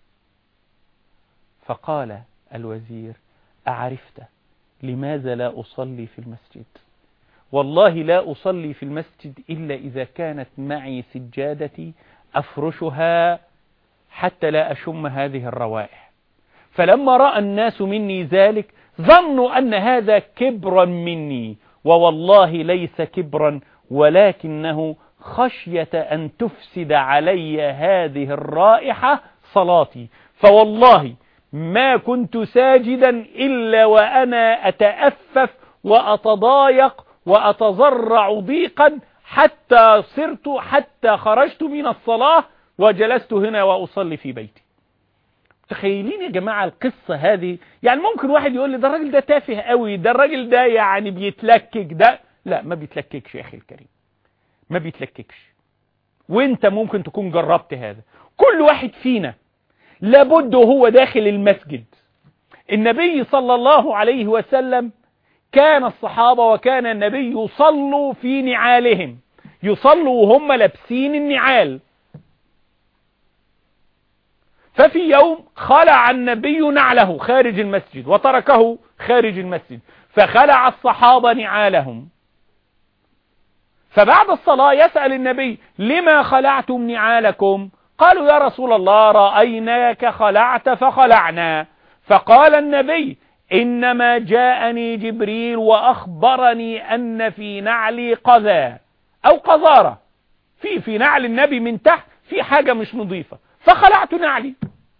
فقال الوزير أعرفت لماذا لا أصلي في المسجد والله لا أصلي في المسجد إلا إذا كانت معي سجادتي أفرشها حتى لا أشم هذه الروائح فلما رأى الناس مني ذلك ظنوا أن هذا كبرا مني ووالله ليس كبرا ولكنه خشية أن تفسد علي هذه الرائحة صلاتي فوالله ما كنت ساجدا إلا وأنا أتأفف وأتضايق وأتضرع ضيقا حتى صرت حتى خرجت من الصلاة وجلست هنا وأصلي في بيتي تخيلين يا جماعة القصة هذه يعني ممكن واحد يقول لي ده الراجل ده تافه قوي ده الراجل ده يعني بيتلكك ده لا ما بيتلككش يا أخي الكريم ما بيتلككش وانت ممكن تكون جربت هذا كل واحد فينا لابد وهو داخل المسجد النبي صلى الله عليه وسلم كان الصحابة وكان النبي يصلوا في نعالهم يصلوا وهم لابسين النعال ففي يوم خلع النبي نعله خارج المسجد وتركه خارج المسجد فخلع الصحابة نعالهم فبعد الصلاة يسأل النبي لما خلعتم نعالكم قالوا يا رسول الله رأيناك خلعت فخلعنا فقال النبي إنما جاءني جبريل وأخبرني أن في نعلي قذى أو قذارة في في نعل النبي من تحت في حاجة مش نظيفة فخلعت نعلي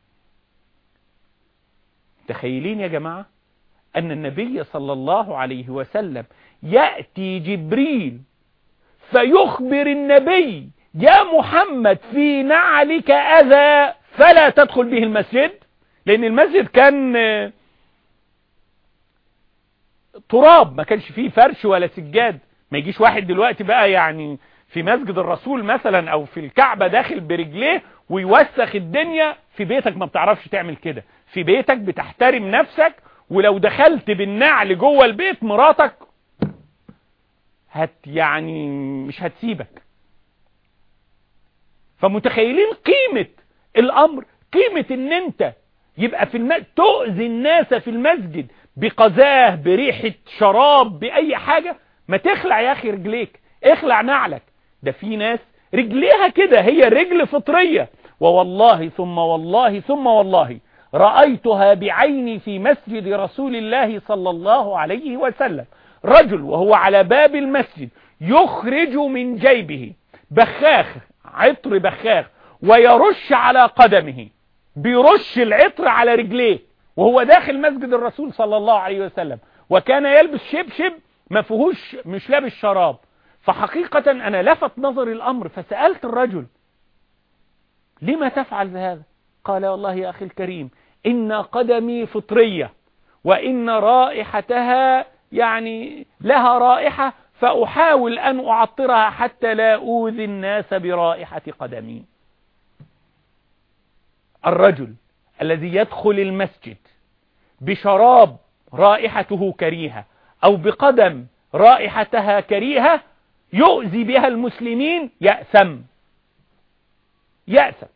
تخيلين يا جماعة أن النبي صلى الله عليه وسلم يأتي جبريل فيخبر النبي يا محمد في نعلك أذى فلا تدخل به المسجد لأن المسجد كان تراب ما كانش فيه فرش ولا سجاد ما يجيش واحد دلوقتي بقى يعني في مسجد الرسول مثلا او في الكعبة داخل برجليه ويوسخ الدنيا في بيتك ما بتعرفش تعمل كده في بيتك بتحترم نفسك ولو دخلت بالنعل جوه البيت مراتك هت يعني مش هتسيبك فمتخيلين قيمة الامر قيمة ان انت يبقى في الم... تؤذي الناس في المسجد بقذاه بريحة شراب بأي حاجة ما تخلع يا أخي رجليك اخلع نعلك ده في ناس رجليها كده هي رجل فطرية ووالله ثم والله ثم والله رأيتها بعيني في مسجد رسول الله صلى الله عليه وسلم رجل وهو على باب المسجد يخرج من جيبه بخاخ عطر بخاخ ويرش على قدمه بيرش العطر على رجليه وهو داخل مسجد الرسول صلى الله عليه وسلم وكان يلبس شبشب ما فيهوش مش لابس شراب فحقيقة أنا لفت نظر الأمر فسألت الرجل لما تفعل هذا قال والله يا أخي الكريم إن قدمي فطرية وإن رائحتها يعني لها رائحة فأحاول أن أعطرها حتى لا أوذي الناس برائحة قدمي الرجل الذي يدخل المسجد بشراب رائحته كريهة أو بقدم رائحتها كريهة يؤذي بها المسلمين يأثم يأثم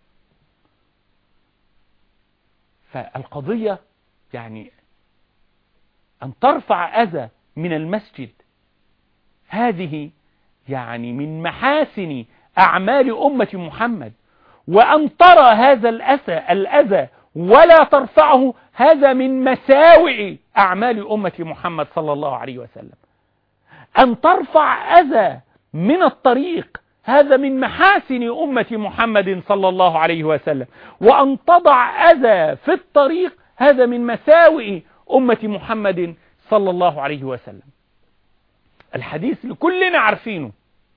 فالقضية يعني أن ترفع أذى من المسجد هذه يعني من محاسن أعمال أمة محمد وأن ترى هذا الأذى الأذى ولا ترفعه هذا من مساوئ أعمال أمة محمد صلى الله عليه وسلم أن ترفع أذى من الطريق هذا من محاسن أمة محمد صلى الله عليه وسلم وأن تضع أذى في الطريق هذا من مساوئ أمة محمد صلى الله عليه وسلم الحديث اللي كلنا عارفينه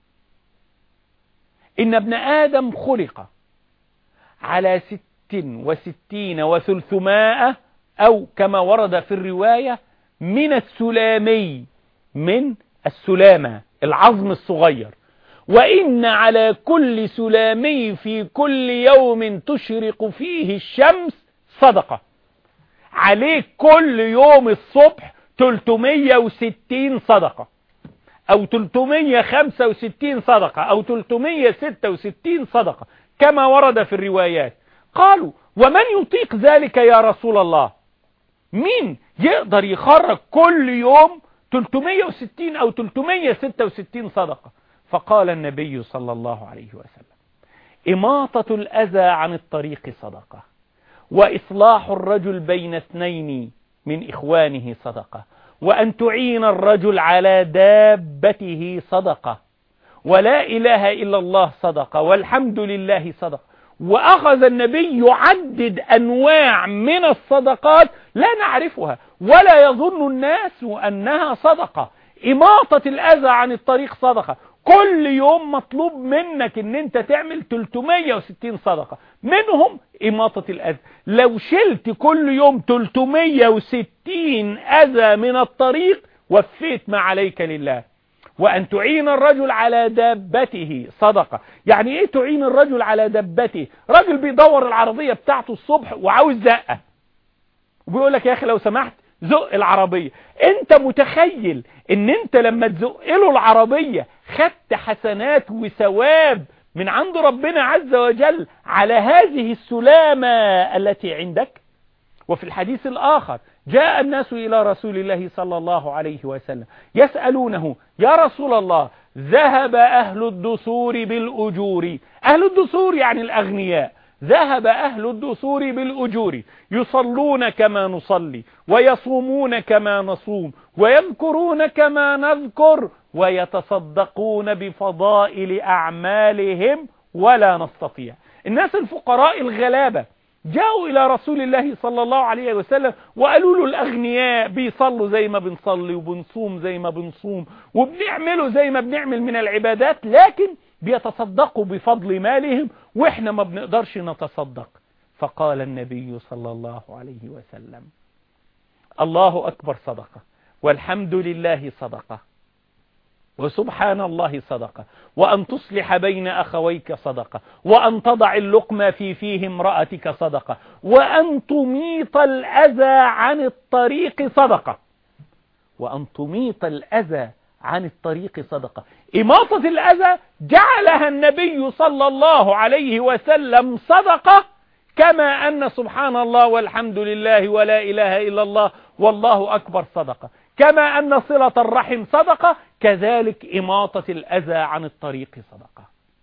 إن ابن آدم خلق على ست وستين وثلثمائة أو كما ورد في الرواية من السلامي من السلامة العظم الصغير وإن على كل سلامي في كل يوم تشرق فيه الشمس صدقة عليك كل يوم الصبح 360 صدقة أو 365 صدقة أو 366 صدقة كما ورد في الروايات قالوا ومن يطيق ذلك يا رسول الله مين يقدر يخرج كل يوم 360 أو 366 صدقة فقال النبي صلى الله عليه وسلم إماطة الأذى عن الطريق صدقة وإصلاح الرجل بين اثنين من إخوانه صدقة وأن تعين الرجل على دابته صدقة ولا إله إلا الله صدقة والحمد لله صدقة وأخذ النبي يعدد أنواع من الصدقات لا نعرفها ولا يظن الناس أنها صدقة إماطة الأذى عن الطريق صدقة كل يوم مطلوب منك ان انت تعمل 360 صدقة منهم إماطة الأذى لو شلت كل يوم 360 أذى من الطريق وفيت ما عليك لله وأن تعين الرجل على دابته صدقة يعني إيه تعين الرجل على دابته رجل بيدور العربية بتاعته الصبح وعاوز زقة وبيقول لك يا أخي لو سمحت زق العربية انت متخيل ان انت لما تزق له العربية خدت حسنات وثواب من عند ربنا عز وجل على هذه السلامة التي عندك وفي الحديث الآخر جاء الناس إلى رسول الله صلى الله عليه وسلم يسألونه يا رسول الله ذهب أهل الدثور بالأجور أهل الدثور يعني الأغنياء ذهب أهل الدثور بالأجور يصلون كما نصلي ويصومون كما نصوم ويذكرون كما نذكر ويتصدقون بفضائل أعمالهم ولا نستطيع الناس الفقراء الغلابة جاءوا إلى رسول الله صلى الله عليه وسلم وقالوا له الأغنياء بيصلوا زي ما بنصلي وبنصوم زي ما بنصوم وبنعملوا زي ما بنعمل من العبادات لكن بيتصدقوا بفضل مالهم وإحنا ما بنقدرش نتصدق فقال النبي صلى الله عليه وسلم الله أكبر صدقة والحمد لله صدقة وسبحان الله صدقة وأن تصلح بين أخويك صدقة وأن تضع اللقمة في فيه امرأتك صدقة وأن تميط الأذى عن الطريق صدقة وأن تميط الأذى عن الطريق صدقة إماطة الأذى جعلها النبي صلى الله عليه وسلم صدقة كما أن سبحان الله والحمد لله ولا إله إلا الله والله أكبر صدقة كما أن صلة الرحم صدقة كذلك إماطة الأذى عن الطريق صدقة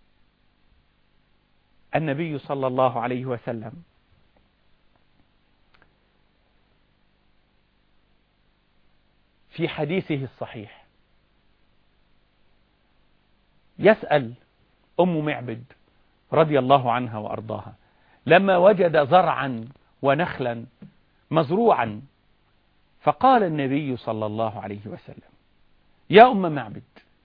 النبي صلى الله عليه وسلم في حديثه الصحيح يسأل أم معبد رضي الله عنها وأرضاها لما وجد زرعا ونخلا مزروعا فقال النبي صلى الله عليه وسلم يا أم معبد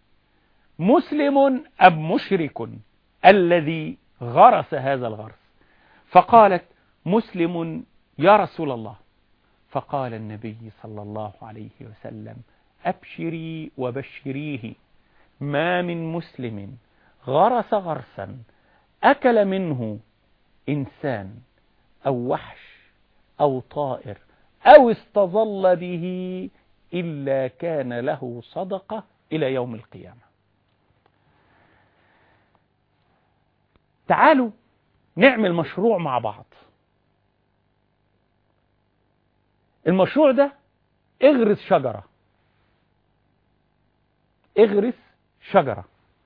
مسلم أم مشرك الذي غرس هذا الغرس فقالت مسلم يا رسول الله فقال النبي صلى الله عليه وسلم أبشري وبشريه ما من مسلم غرس غرسا أكل منه إنسان أو وحش أو طائر أو استظل به إلا كان له صدقة إلى يوم القيامة تعالوا نعمل مشروع مع بعض المشروع ده اغرس شجرة اغرس شجرة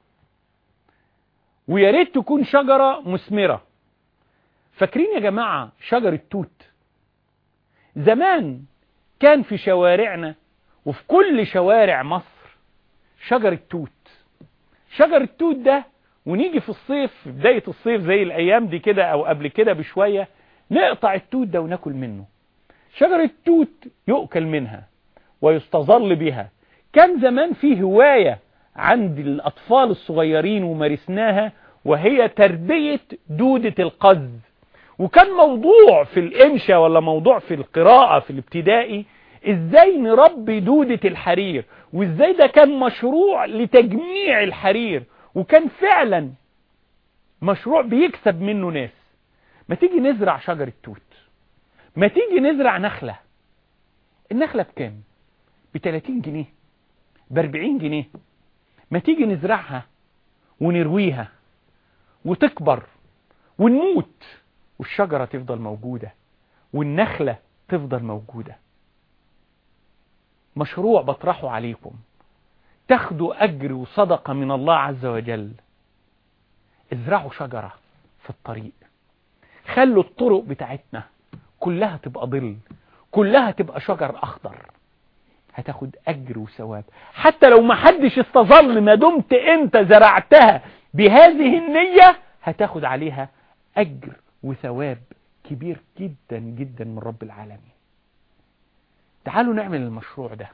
ويا ريت تكون شجرة مثمرة فاكرين يا جماعة شجرة توت زمان كان في شوارعنا وفي كل شوارع مصر شجرة توت شجر التوت ده ونيجي في الصيف في بداية الصيف زي الأيام دي كده أو قبل كده بشوية نقطع التوت ده وناكل منه شجر التوت يؤكل منها ويستظل بها كان زمان في هواية عند الأطفال الصغيرين ومارسناها وهي تربية دودة القز وكان موضوع في الإنشاء ولا موضوع في القراءة في الابتدائي ازاي نربي دودة الحرير وازاي ده كان مشروع لتجميع الحرير وكان فعلا مشروع بيكسب منه ناس ما تيجي نزرع شجرة توت ما تيجي نزرع نخلة النخلة بكام ب 30 جنيه ب 40 جنيه ما تيجي نزرعها ونرويها وتكبر ونموت والشجرة تفضل موجودة والنخلة تفضل موجودة مشروع بطرحه عليكم تاخدوا أجر وصدقة من الله عز وجل ازرعوا شجرة في الطريق خلوا الطرق بتاعتنا كلها تبقى ظل كلها تبقى شجر أخضر هتاخد أجر وثواب حتى لو ما حدش استظل ما دمت انت زرعتها بهذه النية هتاخد عليها أجر وثواب كبير جدا جدا من رب العالمين تعالوا نعمل المشروع ده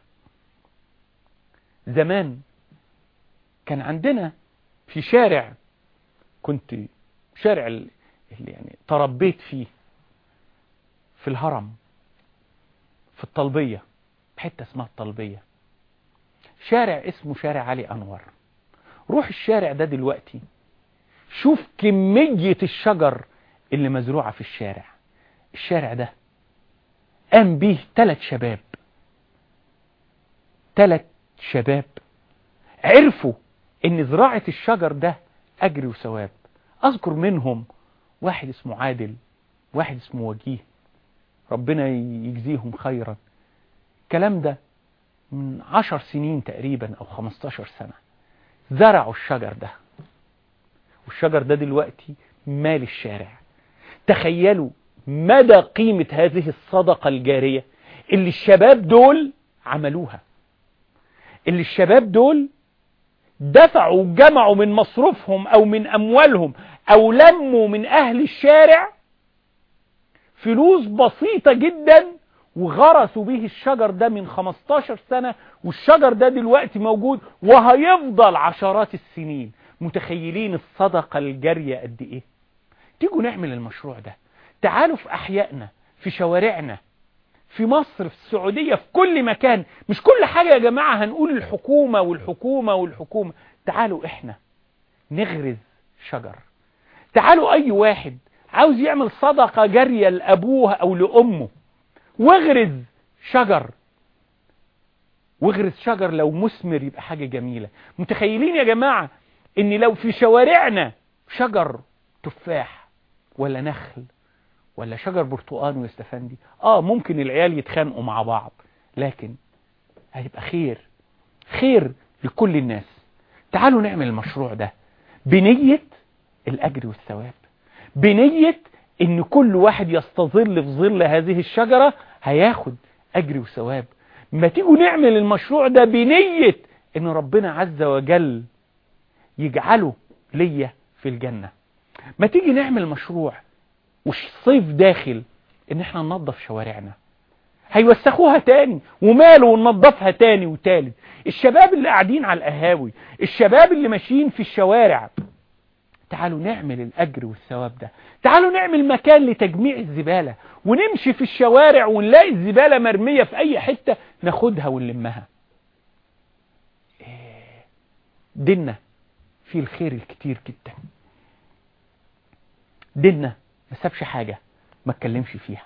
زمان كان عندنا في شارع كنت شارع اللي يعني تربيت فيه في الهرم في الطلبية حتة اسمها الطلبية شارع اسمه شارع علي أنور روح الشارع ده دلوقتي شوف كمية الشجر اللي مزروعة في الشارع الشارع ده قام بيه ثلاث شباب ثلاث شباب عرفوا ان زراعة الشجر ده اجر وثواب اذكر منهم واحد اسمه عادل واحد اسمه وجيه ربنا يجزيهم خيرا الكلام ده من عشر سنين تقريبا او خمستاشر سنة زرعوا الشجر ده والشجر ده دلوقتي مال الشارع تخيلوا مدى قيمة هذه الصدقة الجارية اللي الشباب دول عملوها اللي الشباب دول دفعوا جمعوا من مصروفهم او من اموالهم او لموا من اهل الشارع فلوس بسيطة جدا وغرسوا به الشجر ده من 15 سنة والشجر ده دلوقتي موجود وهيفضل عشرات السنين متخيلين الصدقة الجارية قد ايه تيجوا نعمل المشروع ده تعالوا في احيائنا في شوارعنا في مصر في السعودية في كل مكان مش كل حاجة يا جماعة هنقول الحكومة والحكومة والحكومة تعالوا احنا نغرز شجر تعالوا اي واحد عاوز يعمل صدقة جارية لأبوه أو لأمه واغرز شجر واغرز شجر لو مثمر يبقى حاجة جميلة متخيلين يا جماعة ان لو في شوارعنا شجر تفاح ولا نخل ولا شجر برتقان ويستفندي اه ممكن العيال يتخانقوا مع بعض لكن هيبقى خير خير لكل الناس تعالوا نعمل المشروع ده بنية الأجر والثواب بنية ان كل واحد يستظل في ظل هذه الشجرة هياخد أجر وثواب ما تيجوا نعمل المشروع ده بنية ان ربنا عز وجل يجعله ليا في الجنة ما تيجي نعمل مشروع والصيف داخل ان احنا ننظف شوارعنا هيوسخوها تاني وماله وننظفها تاني وتالت الشباب اللي قاعدين على القهاوي الشباب اللي ماشيين في الشوارع تعالوا نعمل الأجر والثواب ده تعالوا نعمل مكان لتجميع الزبالة ونمشي في الشوارع ونلاقي الزبالة مرمية في أي حتة ناخدها ونلمها ديننا فيه الخير الكتير جدا ديننا ما سابش حاجة ما اتكلمش فيها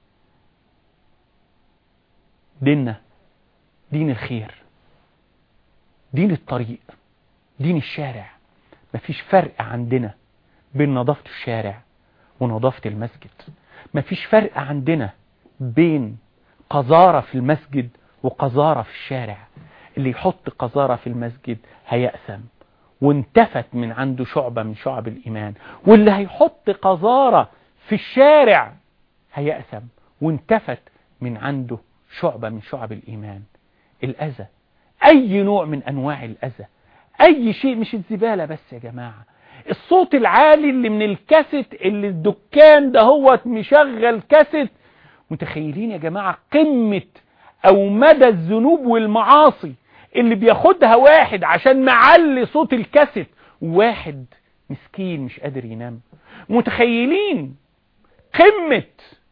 ديننا دين الخير دين الطريق دين الشارع مفيش فرق عندنا بين نظافة الشارع ونظافة المسجد مفيش فرق عندنا بين قذارة في المسجد وقذارة في الشارع اللي يحط قذارة في المسجد هيأثم وانتفت من عنده شعبة من شعب الإيمان واللي هيحط قذارة في الشارع هيأثم وانتفت من عنده شعبة من شعب الإيمان الأذى أي نوع من أنواع الأذى أي شيء مش الزبالة بس يا جماعة الصوت العالي اللي من الكاسيت اللي الدكان ده هو مشغل كاسيت متخيلين يا جماعة قمة أو مدى الذنوب والمعاصي اللي بياخدها واحد عشان معلي صوت الكاسيت وواحد مسكين مش قادر ينام متخيلين قمة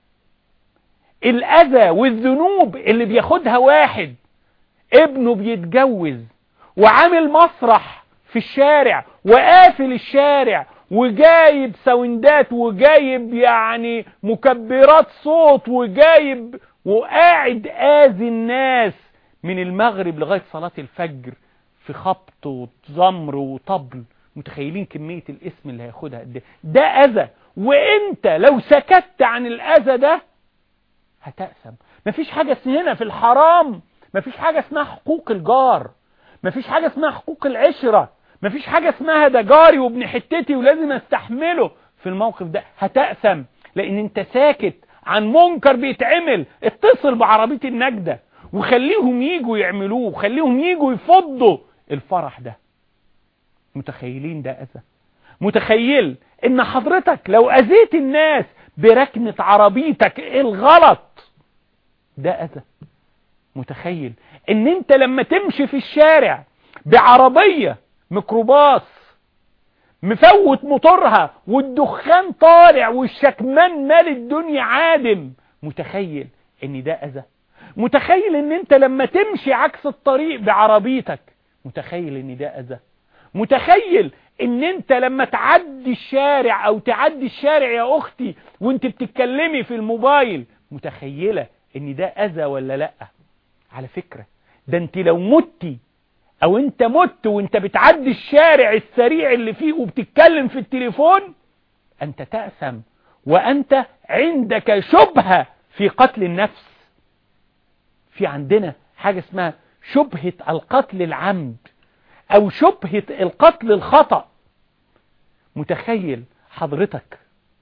الأذى والذنوب اللي بياخدها واحد ابنه بيتجوز وعامل مسرح في الشارع وقافل الشارع وجايب ساوندات وجايب يعني مكبرات صوت وجايب وقاعد آذي الناس من المغرب لغاية صلاة الفجر في خبط وزمر وطبل متخيلين كمية الاسم اللي هياخدها قد ايه ده أذى وانت لو سكت عن الأذى ده هتأثم مفيش حاجة هنا في الحرام مفيش حاجة اسمها حقوق الجار مفيش حاجة اسمها حقوق العشرة مفيش حاجة اسمها ده جاري وابن حتتي ولازم استحمله في الموقف ده هتأثم لان انت ساكت عن منكر بيتعمل اتصل بعربية النجدة وخليهم يجوا يعملوه وخليهم يجوا يفضوا الفرح ده متخيلين ده أذى متخيل ان حضرتك لو أذيت الناس بركنة عربيتك الغلط ده أذى متخيل ان انت لما تمشي في الشارع بعربية ميكروباص مفوت موتورها والدخان طالع والشكمان مال الدنيا عادم متخيل ان ده اذى متخيل ان انت لما تمشي عكس الطريق بعربيتك متخيل ان ده اذى متخيل ان انت لما تعدي الشارع او تعدي الشارع يا اختي وانت بتتكلمي في الموبايل متخيلة ان ده اذى ولا لا على فكرة ده انت لو متي او انت مت وانت بتعدي الشارع السريع اللي فيه وبتتكلم في التليفون انت تأثم وانت عندك شبهة في قتل النفس في عندنا حاجة اسمها شبهة القتل العمد او شبهة القتل الخطأ متخيل حضرتك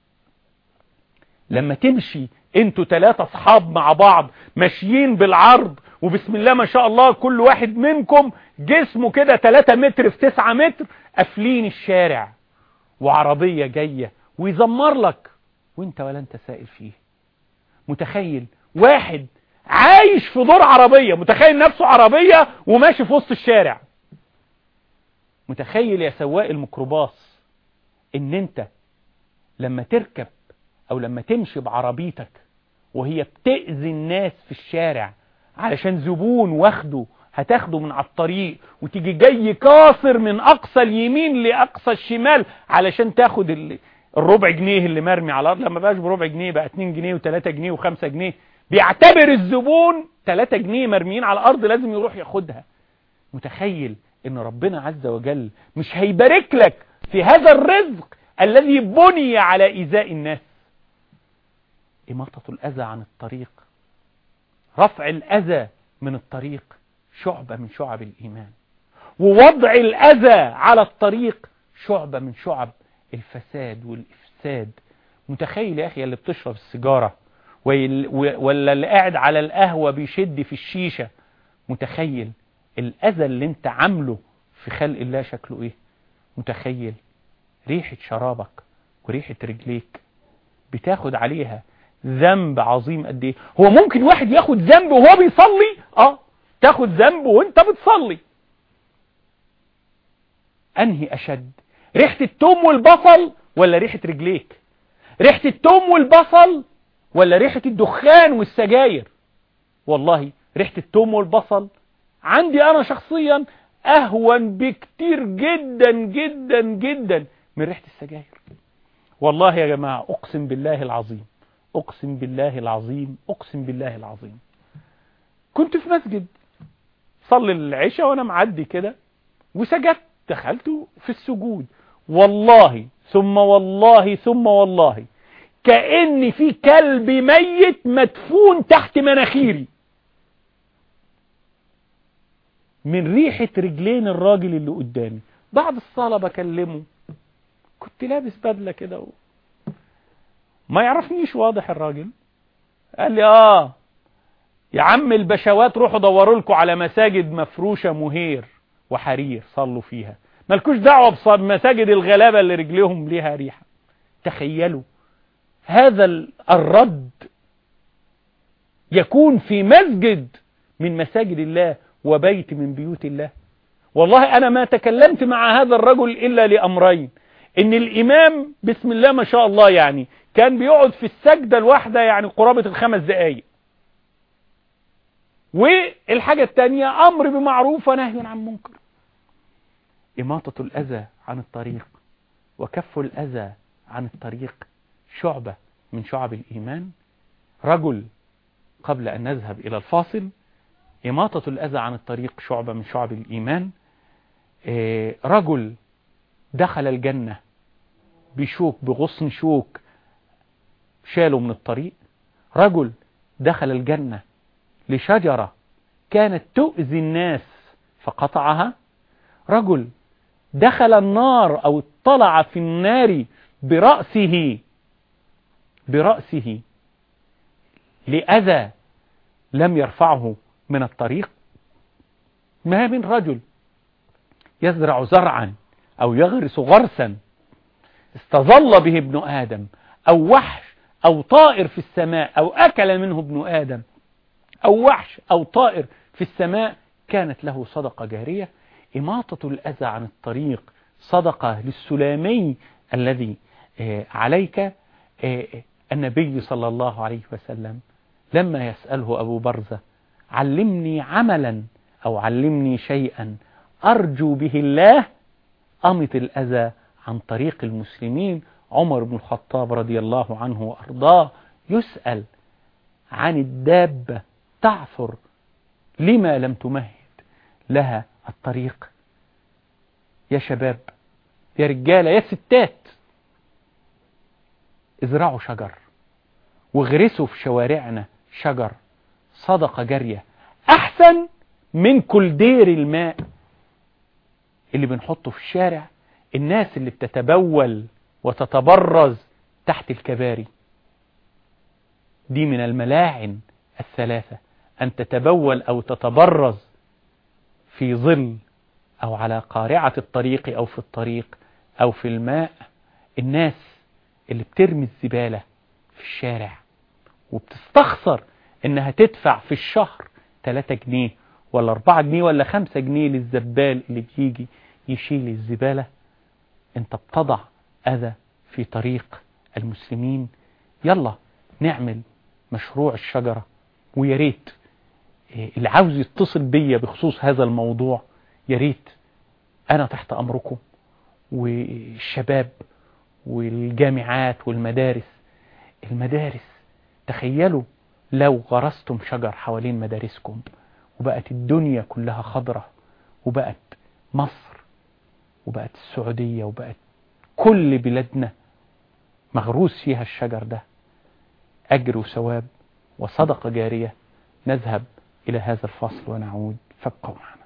لما تمشي انتوا ثلاثة اصحاب مع بعض ماشيين بالعرض وبسم الله ما شاء الله كل واحد منكم جسمه كده 3 متر في 9 متر قافلين الشارع وعربية جاية ويزمر لك وانت ولا انت سائل فيه متخيل واحد عايش في دور عربية متخيل نفسه عربية وماشي في وسط الشارع متخيل يا سواق الميكروباص ان انت لما تركب او لما تمشي بعربيتك وهي بتأذي الناس في الشارع علشان زبون واخده هتاخده من على الطريق وتيجي جاي كاسر من اقصى اليمين لاقصى الشمال علشان تاخد ال- الربع جنيه اللي مرمي على الارض لما بقاش بربع جنيه بقى 2 جنيه و3 جنيه و5 جنيه بيعتبر الزبون 3 جنيه مرميين على الارض لازم يروح ياخدها متخيل ان ربنا عز وجل مش هيبارك لك في هذا الرزق الذي بني على ايذاء الناس إماطة الأذى عن الطريق رفع الأذى من الطريق شعبة من شعب الإيمان ووضع الأذى على الطريق شعبة من شعب الفساد والإفساد متخيل يا أخي اللي بتشرب السيجارة ويل- و- ولا اللي قاعد على القهوة بيشد في الشيشة متخيل الأذى اللي انت عامله في خلق الله شكله ايه متخيل ريحة شرابك وريحة رجليك بتاخد عليها ذنب عظيم قد ايه هو ممكن واحد ياخد ذنب وهو بيصلي اه تاخد ذنب وانت بتصلي انهي اشد ريحة التوم والبصل ولا ريحة رجليك ريحة التوم والبصل ولا ريحة الدخان والسجاير والله ريحة التوم والبصل عندي انا شخصيا اهون بكتير جدا جدا جدا من ريحة السجاير والله يا جماعة اقسم بالله العظيم اقسم بالله العظيم اقسم بالله العظيم كنت في مسجد صلي العشاء وانا معدي كده وسجدت دخلت في السجود والله ثم والله ثم والله كأن في كلب ميت مدفون تحت مناخيري من ريحة رجلين الراجل اللي قدامي بعد الصلاة بكلمه كنت لابس بدلة كده و... ما يعرفنيش واضح الراجل قال لي اه يا عم البشوات روحوا دوروا لكم على مساجد مفروشة مهير وحرير صلوا فيها مالكوش دعوة بمساجد الغلابة اللي رجليهم ليها ريحة تخيلوا هذا ال- الرد يكون في مسجد من مساجد الله وبيت من بيوت الله والله أنا ما تكلمت مع هذا الرجل إلا لأمرين إن الإمام بسم الله ما شاء الله يعني كان بيقعد في السجدة الواحدة يعني قرابة الخمس دقايق والحاجة التانية أمر بمعروف ونهي عن منكر إماطة الأذى عن الطريق وكف الأذى عن الطريق شعبة من شعب الإيمان رجل قبل أن نذهب إلى الفاصل إماطة الأذى عن الطريق شعبة من شعب الإيمان آه، رجل دخل الجنة بشوك بغصن شوك شاله من الطريق رجل دخل الجنة لشجرة كانت تؤذي الناس فقطعها رجل دخل النار أو اطلع في النار برأسه برأسه لأذى لم يرفعه من الطريق ما من رجل يزرع زرعا أو يغرس غرسا استظل به ابن آدم أو وحش أو طائر في السماء أو أكل منه ابن آدم أو وحش أو طائر في السماء كانت له صدقة جارية إماطة الأذى عن الطريق صدقة للسلامي الذي عليك النبي صلى الله عليه وسلم لما يسأله أبو برزة علمني عملا أو علمني شيئا أرجو به الله أمط الأذى عن طريق المسلمين عمر بن الخطاب رضي الله عنه وأرضاه يسأل عن الدابة تعثر لما لم تمهد لها الطريق يا شباب يا رجالة يا ستات ازرعوا شجر واغرسوا في شوارعنا شجر صدقة جارية أحسن من كل دير الماء اللي بنحطه في الشارع الناس اللي بتتبول وتتبرز تحت الكباري دي من الملاعن الثلاثة أن تتبول أو تتبرز في ظل أو على قارعة الطريق أو في الطريق أو في الماء الناس اللي بترمي الزبالة في الشارع وبتستخسر انها تدفع في الشهر 3 جنيه ولا 4 جنيه ولا 5 جنيه للزبال اللي بيجي يشيل الزبالة انت بتضع اذى في طريق المسلمين يلا نعمل مشروع الشجرة ويا ريت اللي عاوز يتصل بيا بخصوص هذا الموضوع يا ريت انا تحت امركم والشباب والجامعات والمدارس المدارس تخيلوا لو غرستم شجر حوالين مدارسكم وبقت الدنيا كلها خضرة وبقت مصر وبقت السعودية وبقت كل بلادنا مغروس فيها الشجر ده أجر وثواب وصدقة جارية نذهب إلى هذا الفصل ونعود فابقوا معنا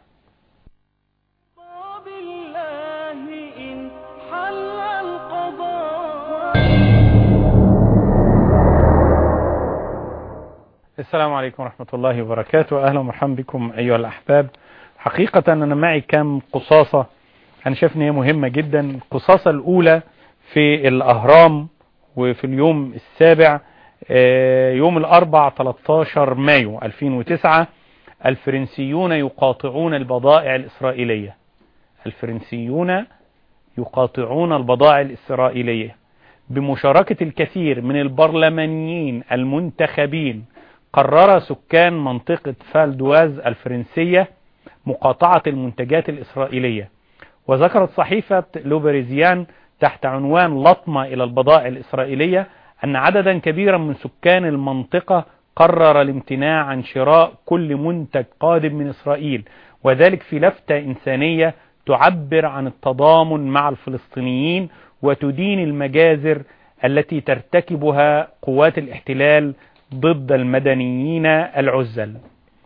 السلام عليكم ورحمة الله وبركاته أهلا ومرحبا بكم أيها الأحباب حقيقة أنا معي كم قصاصة أنا شايف إن هي مهمة جدا القصاصة الأولى في الأهرام وفي اليوم السابع يوم الأربع 13 مايو 2009 الفرنسيون يقاطعون البضائع الإسرائيلية الفرنسيون يقاطعون البضائع الإسرائيلية بمشاركة الكثير من البرلمانيين المنتخبين قرر سكان منطقة فالدواز الفرنسية مقاطعة المنتجات الإسرائيلية وذكرت صحيفة لوبريزيان تحت عنوان لطمة إلى البضائع الإسرائيلية أن عددا كبيرا من سكان المنطقة قرر الامتناع عن شراء كل منتج قادم من إسرائيل وذلك في لفتة إنسانية تعبر عن التضامن مع الفلسطينيين وتدين المجازر التي ترتكبها قوات الاحتلال ضد المدنيين العزل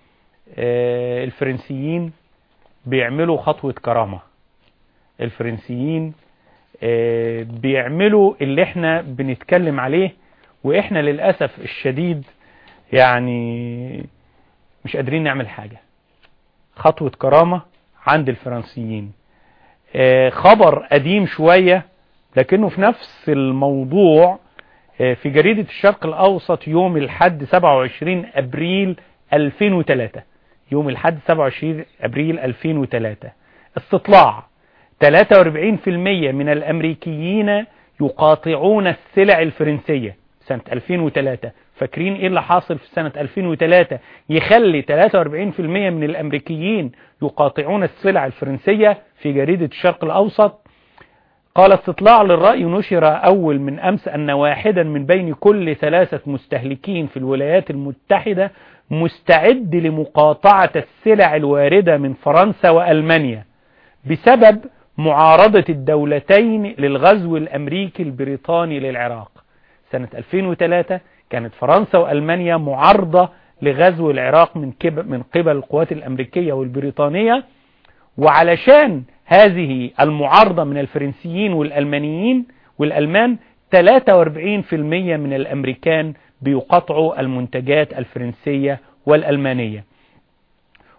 الفرنسيين بيعملوا خطوة كرامة الفرنسيين بيعملوا اللي احنا بنتكلم عليه واحنا للأسف الشديد يعني مش قادرين نعمل حاجة خطوة كرامة عند الفرنسيين خبر قديم شوية لكنه في نفس الموضوع في جريدة الشرق الأوسط يوم الحد 27 أبريل 2003 يوم الحد 27 أبريل 2003 استطلاع 43% من الأمريكيين يقاطعون السلع الفرنسية سنة 2003 فاكرين ايه اللي حاصل في سنة 2003 يخلي 43% من الأمريكيين يقاطعون السلع الفرنسية في جريدة الشرق الأوسط قال استطلاع للرأي نشر أول من أمس أن واحدا من بين كل ثلاثة مستهلكين في الولايات المتحدة مستعد لمقاطعة السلع الواردة من فرنسا وألمانيا بسبب معارضة الدولتين للغزو الأمريكي البريطاني للعراق سنة 2003 كانت فرنسا وألمانيا معارضة لغزو العراق من من قبل القوات الأمريكية والبريطانية وعلشان هذه المعارضة من الفرنسيين والألمانيين والألمان 43% من الأمريكان بيقطعوا المنتجات الفرنسية والألمانية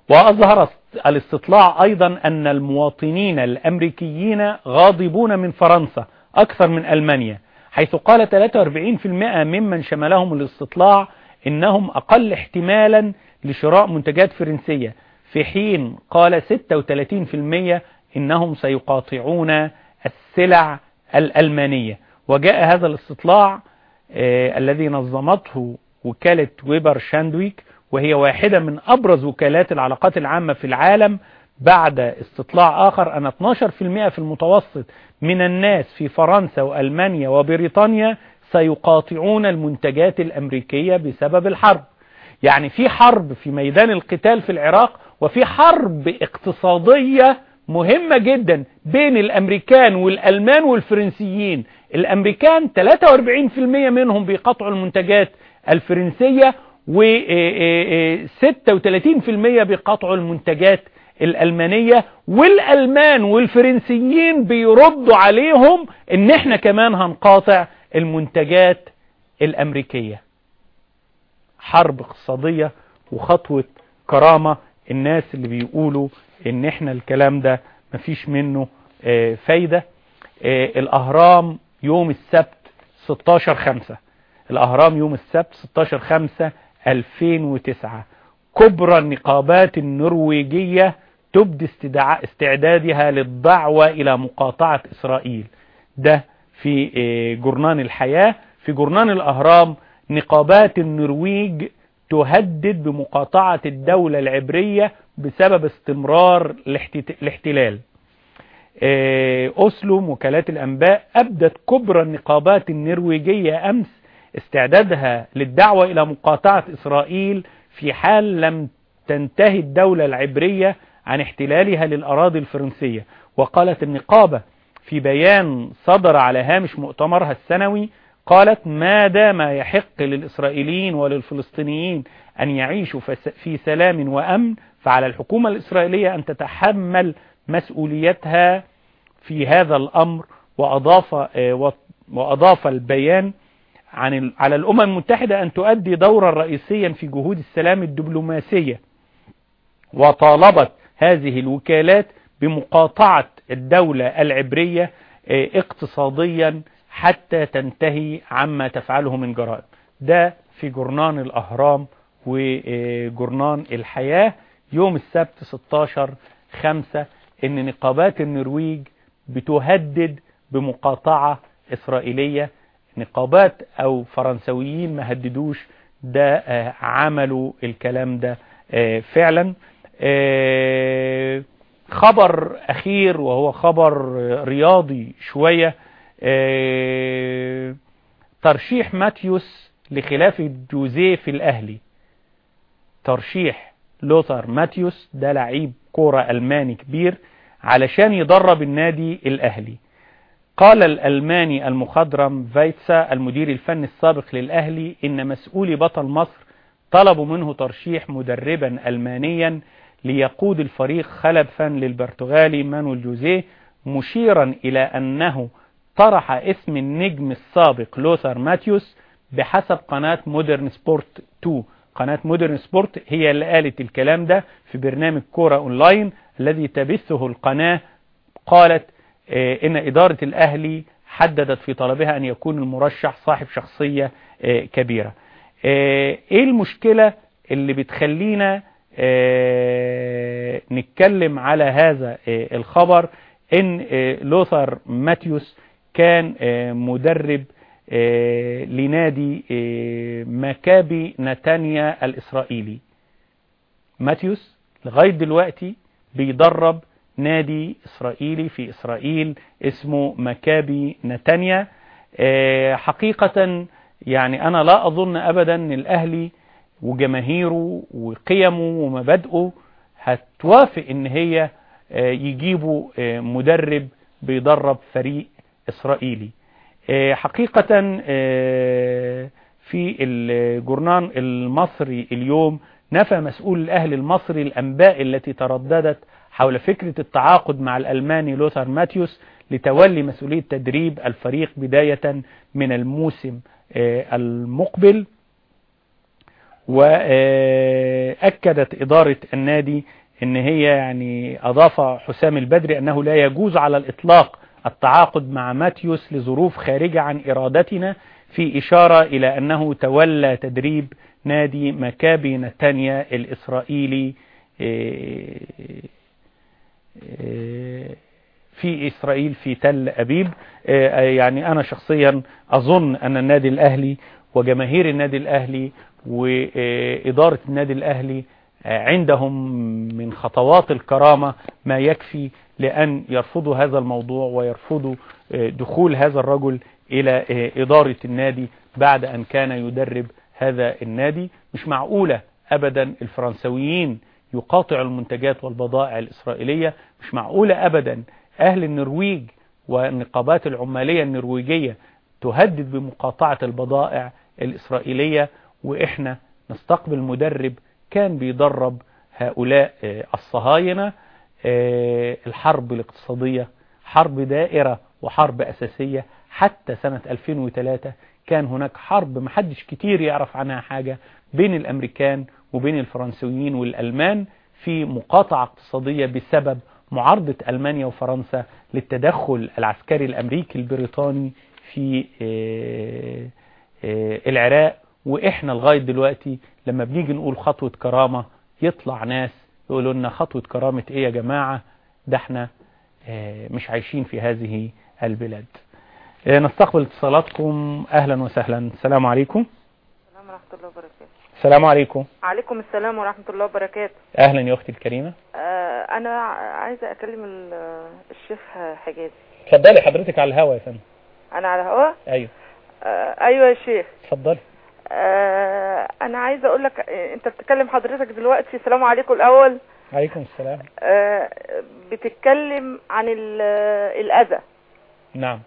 وأظهر الاستطلاع أيضا أن المواطنين الأمريكيين غاضبون من فرنسا أكثر من ألمانيا حيث قال 43% ممن شملهم الاستطلاع إنهم أقل احتمالا لشراء منتجات فرنسية في حين قال 36% إنهم سيقاطعون السلع الألمانية وجاء هذا الاستطلاع آه الذي نظمته وكالة ويبر شاندويك وهي واحدة من أبرز وكالات العلاقات العامة في العالم بعد استطلاع آخر أن 12% في المتوسط من الناس في فرنسا وألمانيا وبريطانيا سيقاطعون المنتجات الأمريكية بسبب الحرب يعني في حرب في ميدان القتال في العراق وفي حرب اقتصادية مهمة جدا بين الأمريكان والألمان والفرنسيين الأمريكان 43% منهم بيقطعوا المنتجات الفرنسية و 36% بيقطعوا المنتجات الألمانية والألمان والفرنسيين بيردوا عليهم ان احنا كمان هنقاطع المنتجات الأمريكية حرب اقتصادية وخطوة كرامة الناس اللي بيقولوا ان احنا الكلام ده مفيش منه اه فايدة اه الأهرام يوم السبت 16 خمسة الأهرام يوم السبت 16 خمسة 2009 كبرى النقابات النرويجية تبدي استعدادها للدعوة إلى مقاطعة إسرائيل ده في جرنان الحياة في جرنان الأهرام نقابات النرويج تهدد بمقاطعة الدولة العبرية بسبب استمرار الاحتلال أسلم وكالات الأنباء أبدت كبرى النقابات النرويجية أمس استعدادها للدعوة إلى مقاطعة إسرائيل في حال لم تنتهي الدولة العبرية عن احتلالها للأراضي الفرنسية وقالت النقابة في بيان صدر على هامش مؤتمرها السنوي قالت ما دام يحق للإسرائيليين وللفلسطينيين أن يعيشوا في سلام وأمن فعلى الحكومة الإسرائيلية أن تتحمل مسؤوليتها في هذا الأمر وأضاف, وأضاف البيان عن على الأمم المتحدة أن تؤدي دورا رئيسيا في جهود السلام الدبلوماسية وطالبت هذه الوكالات بمقاطعة الدولة العبرية اقتصاديا حتى تنتهي عما تفعله من جرائم ده في جرنان الأهرام وجرنان الحياة يوم السبت 16 خمسة ان نقابات النرويج بتهدد بمقاطعة إسرائيلية نقابات او فرنسويين ما هددوش ده آه عملوا الكلام ده آه فعلا آه خبر اخير وهو خبر رياضي شوية ترشيح ماتيوس لخلافة جوزيه في الاهلي ترشيح لوثر ماتيوس ده لعيب كورة الماني كبير علشان يدرب النادي الاهلي قال الألماني المخضرم فايتسا المدير الفني السابق للأهلي إن مسؤولي بطل مصر طلبوا منه ترشيح مدربا ألمانيا ليقود الفريق خلفا للبرتغالي مانويل جوزيه مشيرا إلى أنه طرح اسم النجم السابق لوثر ماتيوس بحسب قناة مودرن سبورت 2 قناة مودرن سبورت هي اللي قالت الكلام ده في برنامج كورة أونلاين الذي تبثه القناة قالت ان ادارة الاهلي حددت في طلبها ان يكون المرشح صاحب شخصية كبيرة ايه المشكلة اللي بتخلينا نتكلم على هذا الخبر ان لوثر ماتيوس كان مدرب لنادي مكابي نتانيا الاسرائيلي ماتيوس لغاية دلوقتي بيدرب نادي إسرائيلي في إسرائيل اسمه مكابي نتانيا حقيقة يعني أنا لا أظن أبدا أن الأهلي وجماهيره وقيمه ومبادئه هتوافق أن هي يجيبوا مدرب بيدرب فريق إسرائيلي حقيقة في الجورنان المصري اليوم نفى مسؤول الأهلي المصري الأنباء التي ترددت حول فكرة التعاقد مع الألماني لوثر ماتيوس لتولي مسؤولية تدريب الفريق بداية من الموسم المقبل وأكدت إدارة النادي ان هي يعني اضاف حسام البدري انه لا يجوز على الاطلاق التعاقد مع ماتيوس لظروف خارجة عن ارادتنا في اشارة الى انه تولى تدريب نادي مكابي نتانيا الاسرائيلي في اسرائيل في تل ابيب يعني انا شخصيا اظن ان النادي الاهلي وجماهير النادي الاهلي وادارة النادي الاهلي عندهم من خطوات الكرامة ما يكفي لأن يرفضوا هذا الموضوع ويرفضوا دخول هذا الرجل إلى إدارة النادي بعد أن كان يدرب هذا النادي مش معقولة أبدا الفرنسويين يقاطعوا المنتجات والبضائع الإسرائيلية مش معقولة أبدا أهل النرويج والنقابات العمالية النرويجية تهدد بمقاطعة البضائع الإسرائيلية وإحنا نستقبل مدرب كان بيدرب هؤلاء الصهاينة الحرب الاقتصادية حرب دائرة وحرب أساسية حتى سنة 2003 كان هناك حرب محدش كتير يعرف عنها حاجة بين الأمريكان وبين الفرنسويين والألمان في مقاطعة اقتصادية بسبب معارضة ألمانيا وفرنسا للتدخل العسكري الأمريكي البريطاني في العراق وإحنا لغاية دلوقتي لما بنيجي نقول خطوة كرامة يطلع ناس يقولوا لنا خطوة كرامة ايه يا جماعة ده احنا مش عايشين في هذه البلاد نستقبل اتصالاتكم اهلا وسهلا السلام عليكم السلام ورحمة الله وبركاته السلام عليكم عليكم السلام ورحمة الله وبركاته اهلا يا اختي الكريمة آه انا عايزة اكلم الشيخ حجازي اتفضلي حضرتك على الهوا يا فندم انا على الهوا ايوه آه ايوه يا شيخ اتفضلي آه انا عايزه اقول لك انت بتتكلم حضرتك دلوقتي السلام عليكم الاول عليكم السلام آه بتتكلم عن الاذى نعم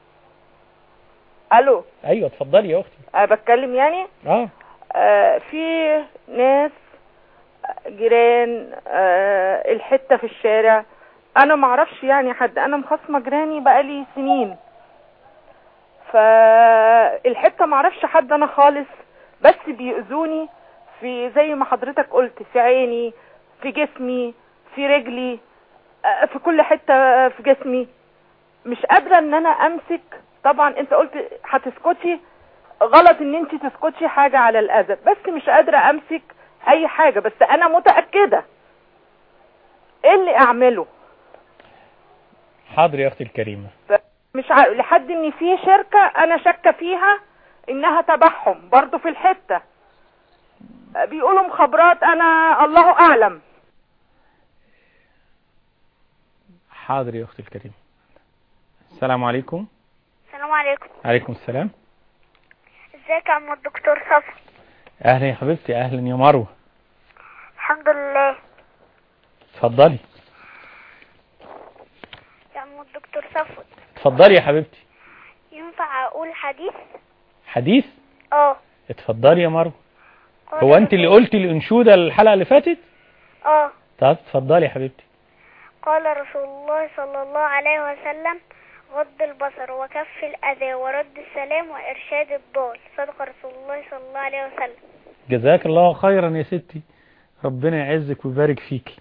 الو ايوه اتفضلي يا اختي أه بتكلم يعني اه, آه في ناس جيران آه الحته في الشارع انا معرفش يعني حد انا مخصمه جيراني بقالي سنين فالحته معرفش حد انا خالص بس بيؤذوني في زي ما حضرتك قلت في عيني في جسمي في رجلي في كل حته في جسمي مش قادره ان انا امسك طبعا انت قلت هتسكتي غلط ان انت تسكتي حاجه على الاذى بس مش قادره امسك اي حاجه بس انا متاكده ايه اللي اعمله حاضر يا اختي الكريمه مش ع... لحد ان في شركة انا شاكة فيها انها تبعهم برضو في الحتة بيقولوا مخابرات انا الله اعلم حاضر يا اختي الكريمة السلام عليكم السلام عليكم عليكم السلام ازيك يا عم الدكتور صفا اهلا يا حبيبتي اهلا يا مروه الحمد لله اتفضلي يا عم الدكتور صفا اتفضلي يا حبيبتي ينفع اقول حديث حديث اه اتفضلي يا مروه قال هو انت اللي رسول- قلتي الانشوده الحلقه اللي فاتت اه طب اتفضلي يا حبيبتي قال رسول الله صلى الله عليه وسلم غض البصر وكف الأذى ورد السلام وإرشاد الضال صدق رسول الله صلى الله عليه وسلم جزاك الله خيرا يا ستي ربنا يعزك ويبارك فيكي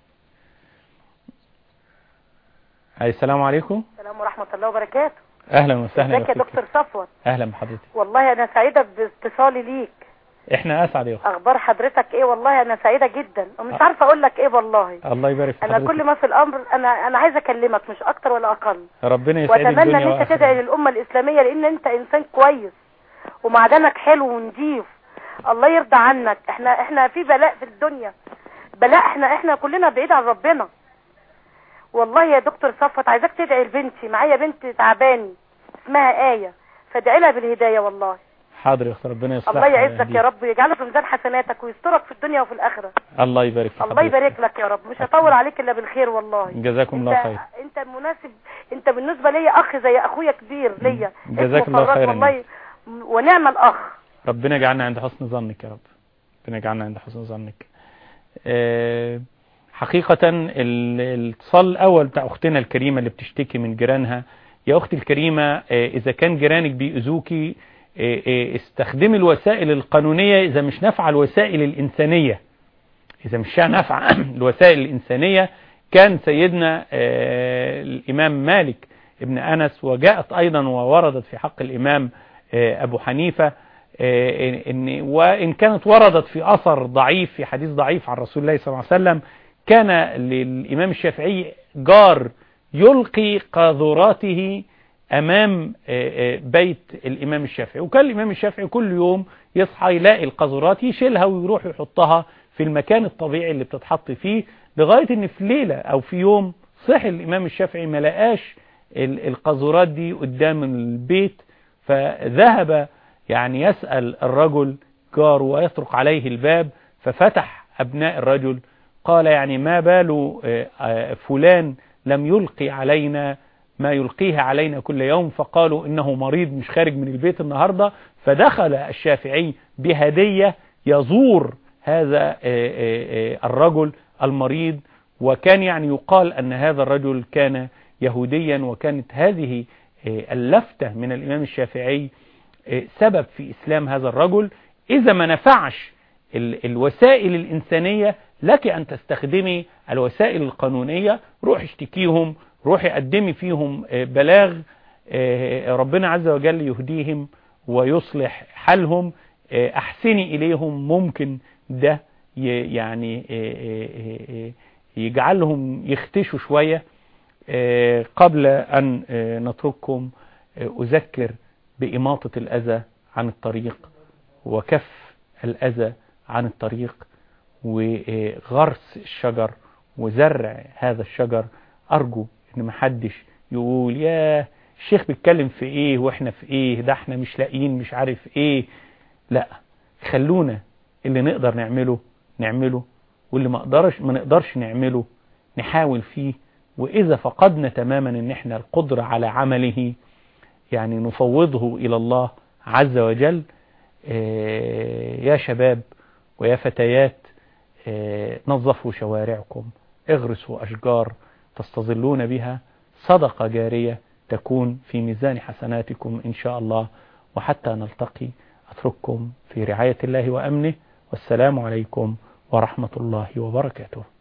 أي السلام عليكم السلام ورحمة الله وبركاته اهلا وسهلا ازيك يا أختي. دكتور صفوت اهلا بحضرتك والله انا سعيدة باتصالي ليك احنا اسعد يا اخت اخبار حضرتك ايه والله انا سعيدة جدا ومش عارفة اقول لك ايه والله الله يبارك في انا حضرتك كل ما في الامر انا انا عايزة اكلمك مش اكتر ولا اقل ربنا يسعدك واتمنى الدنيا ان انت وآخرة. تدعي للامة الاسلامية لان انت انسان كويس ومعدنك حلو ونضيف الله يرضى عنك احنا احنا في بلاء في الدنيا بلاء احنا احنا كلنا بعيد عن ربنا والله يا دكتور صفوت عايزاك تدعي لبنتي معايا بنت تعباني اسمها آية فادعي لها بالهداية والله حاضر يا اخت ربنا يصلحك الله يعزك يا رب ويجعله في ميزان حسناتك ويسترك في الدنيا وفي الآخرة الله يبارك في الله حضرتك. يبارك لك يا رب مش هطول عليك إلا بالخير والله جزاكم الله انت خير انت مناسب انت بالنسبة ليا اخ زي اخويا كبير ليا جزاك اسمه الله فراس خيرا والله ونعم الاخ ربنا يجعلنا عند حسن ظنك يا رب ربنا يجعلنا عند حسن ظنك آه، حقيقة ال- الاتصال الأول بتاع أختنا الكريمة اللي بتشتكي من جيرانها يا أختي الكريمة آه، إذا كان جيرانك بيأذوكي إيه إيه استخدمي الوسائل القانونية إذا مش نافعة الوسائل الإنسانية إذا مش نافعة الوسائل الإنسانية كان سيدنا آه، الإمام مالك ابن أنس وجاءت أيضا ووردت في حق الإمام آه، أبو حنيفة آه، إن وإن كانت وردت في أثر ضعيف في حديث ضعيف عن رسول الله صلى الله عليه وسلم كان للإمام الشافعي جار يلقي قاذوراته أمام آه، آه، بيت الإمام الشافعي وكان الإمام الشافعي كل يوم يصحى يلاقي القاذورات يشيلها ويروح يحطها في المكان الطبيعي اللي بتتحط فيه لغاية ان في ليلة او في يوم صحي الامام الشافعي ما لقاش ال- القاذورات دي قدام البيت فذهب يعني يسأل الرجل جاره ويطرق عليه الباب ففتح ابناء الرجل قال يعني ما بال آه، آه، فلان لم يلقي علينا ما يلقيه علينا كل يوم فقالوا انه مريض مش خارج من البيت النهاردة فدخل الشافعي بهدية يزور هذا آه، آه، آه، الرجل المريض وكان يعني يقال أن هذا الرجل كان يهوديا وكانت هذه آه، اللفتة من الإمام الشافعي آه، سبب في إسلام هذا الرجل إذا ما نفعش ال- الوسائل الإنسانية لك أن تستخدمي الوسائل القانونية روح اشتكيهم روحي قدمي فيهم آه، بلاغ آه، ربنا عز وجل يهديهم ويصلح حالهم آه، أحسني إليهم ممكن ده ي- يعني آه، آه، آه، يجعلهم يختشوا شوية آه، قبل أن آه، نترككم آه، أذكر بإماطة الأذى عن الطريق وكف الأذى عن الطريق وغرس الشجر وزرع هذا الشجر أرجو إن محدش يقول يا الشيخ بيتكلم في إيه وإحنا في إيه ده إحنا مش لاقيين مش عارف إيه لا خلونا اللي نقدر نعمله نعمله واللي ما نقدرش ما نقدرش نعمله نحاول فيه وإذا فقدنا تماما إن إحنا القدرة على عمله يعني نفوضه إلى الله عز وجل آه، يا شباب ويا فتيات آه، نظفوا شوارعكم اغرسوا أشجار تستظلون بها صدقة جارية تكون في ميزان حسناتكم إن شاء الله وحتى نلتقي أترككم في رعاية الله وأمنه والسلام عليكم ورحمة الله وبركاته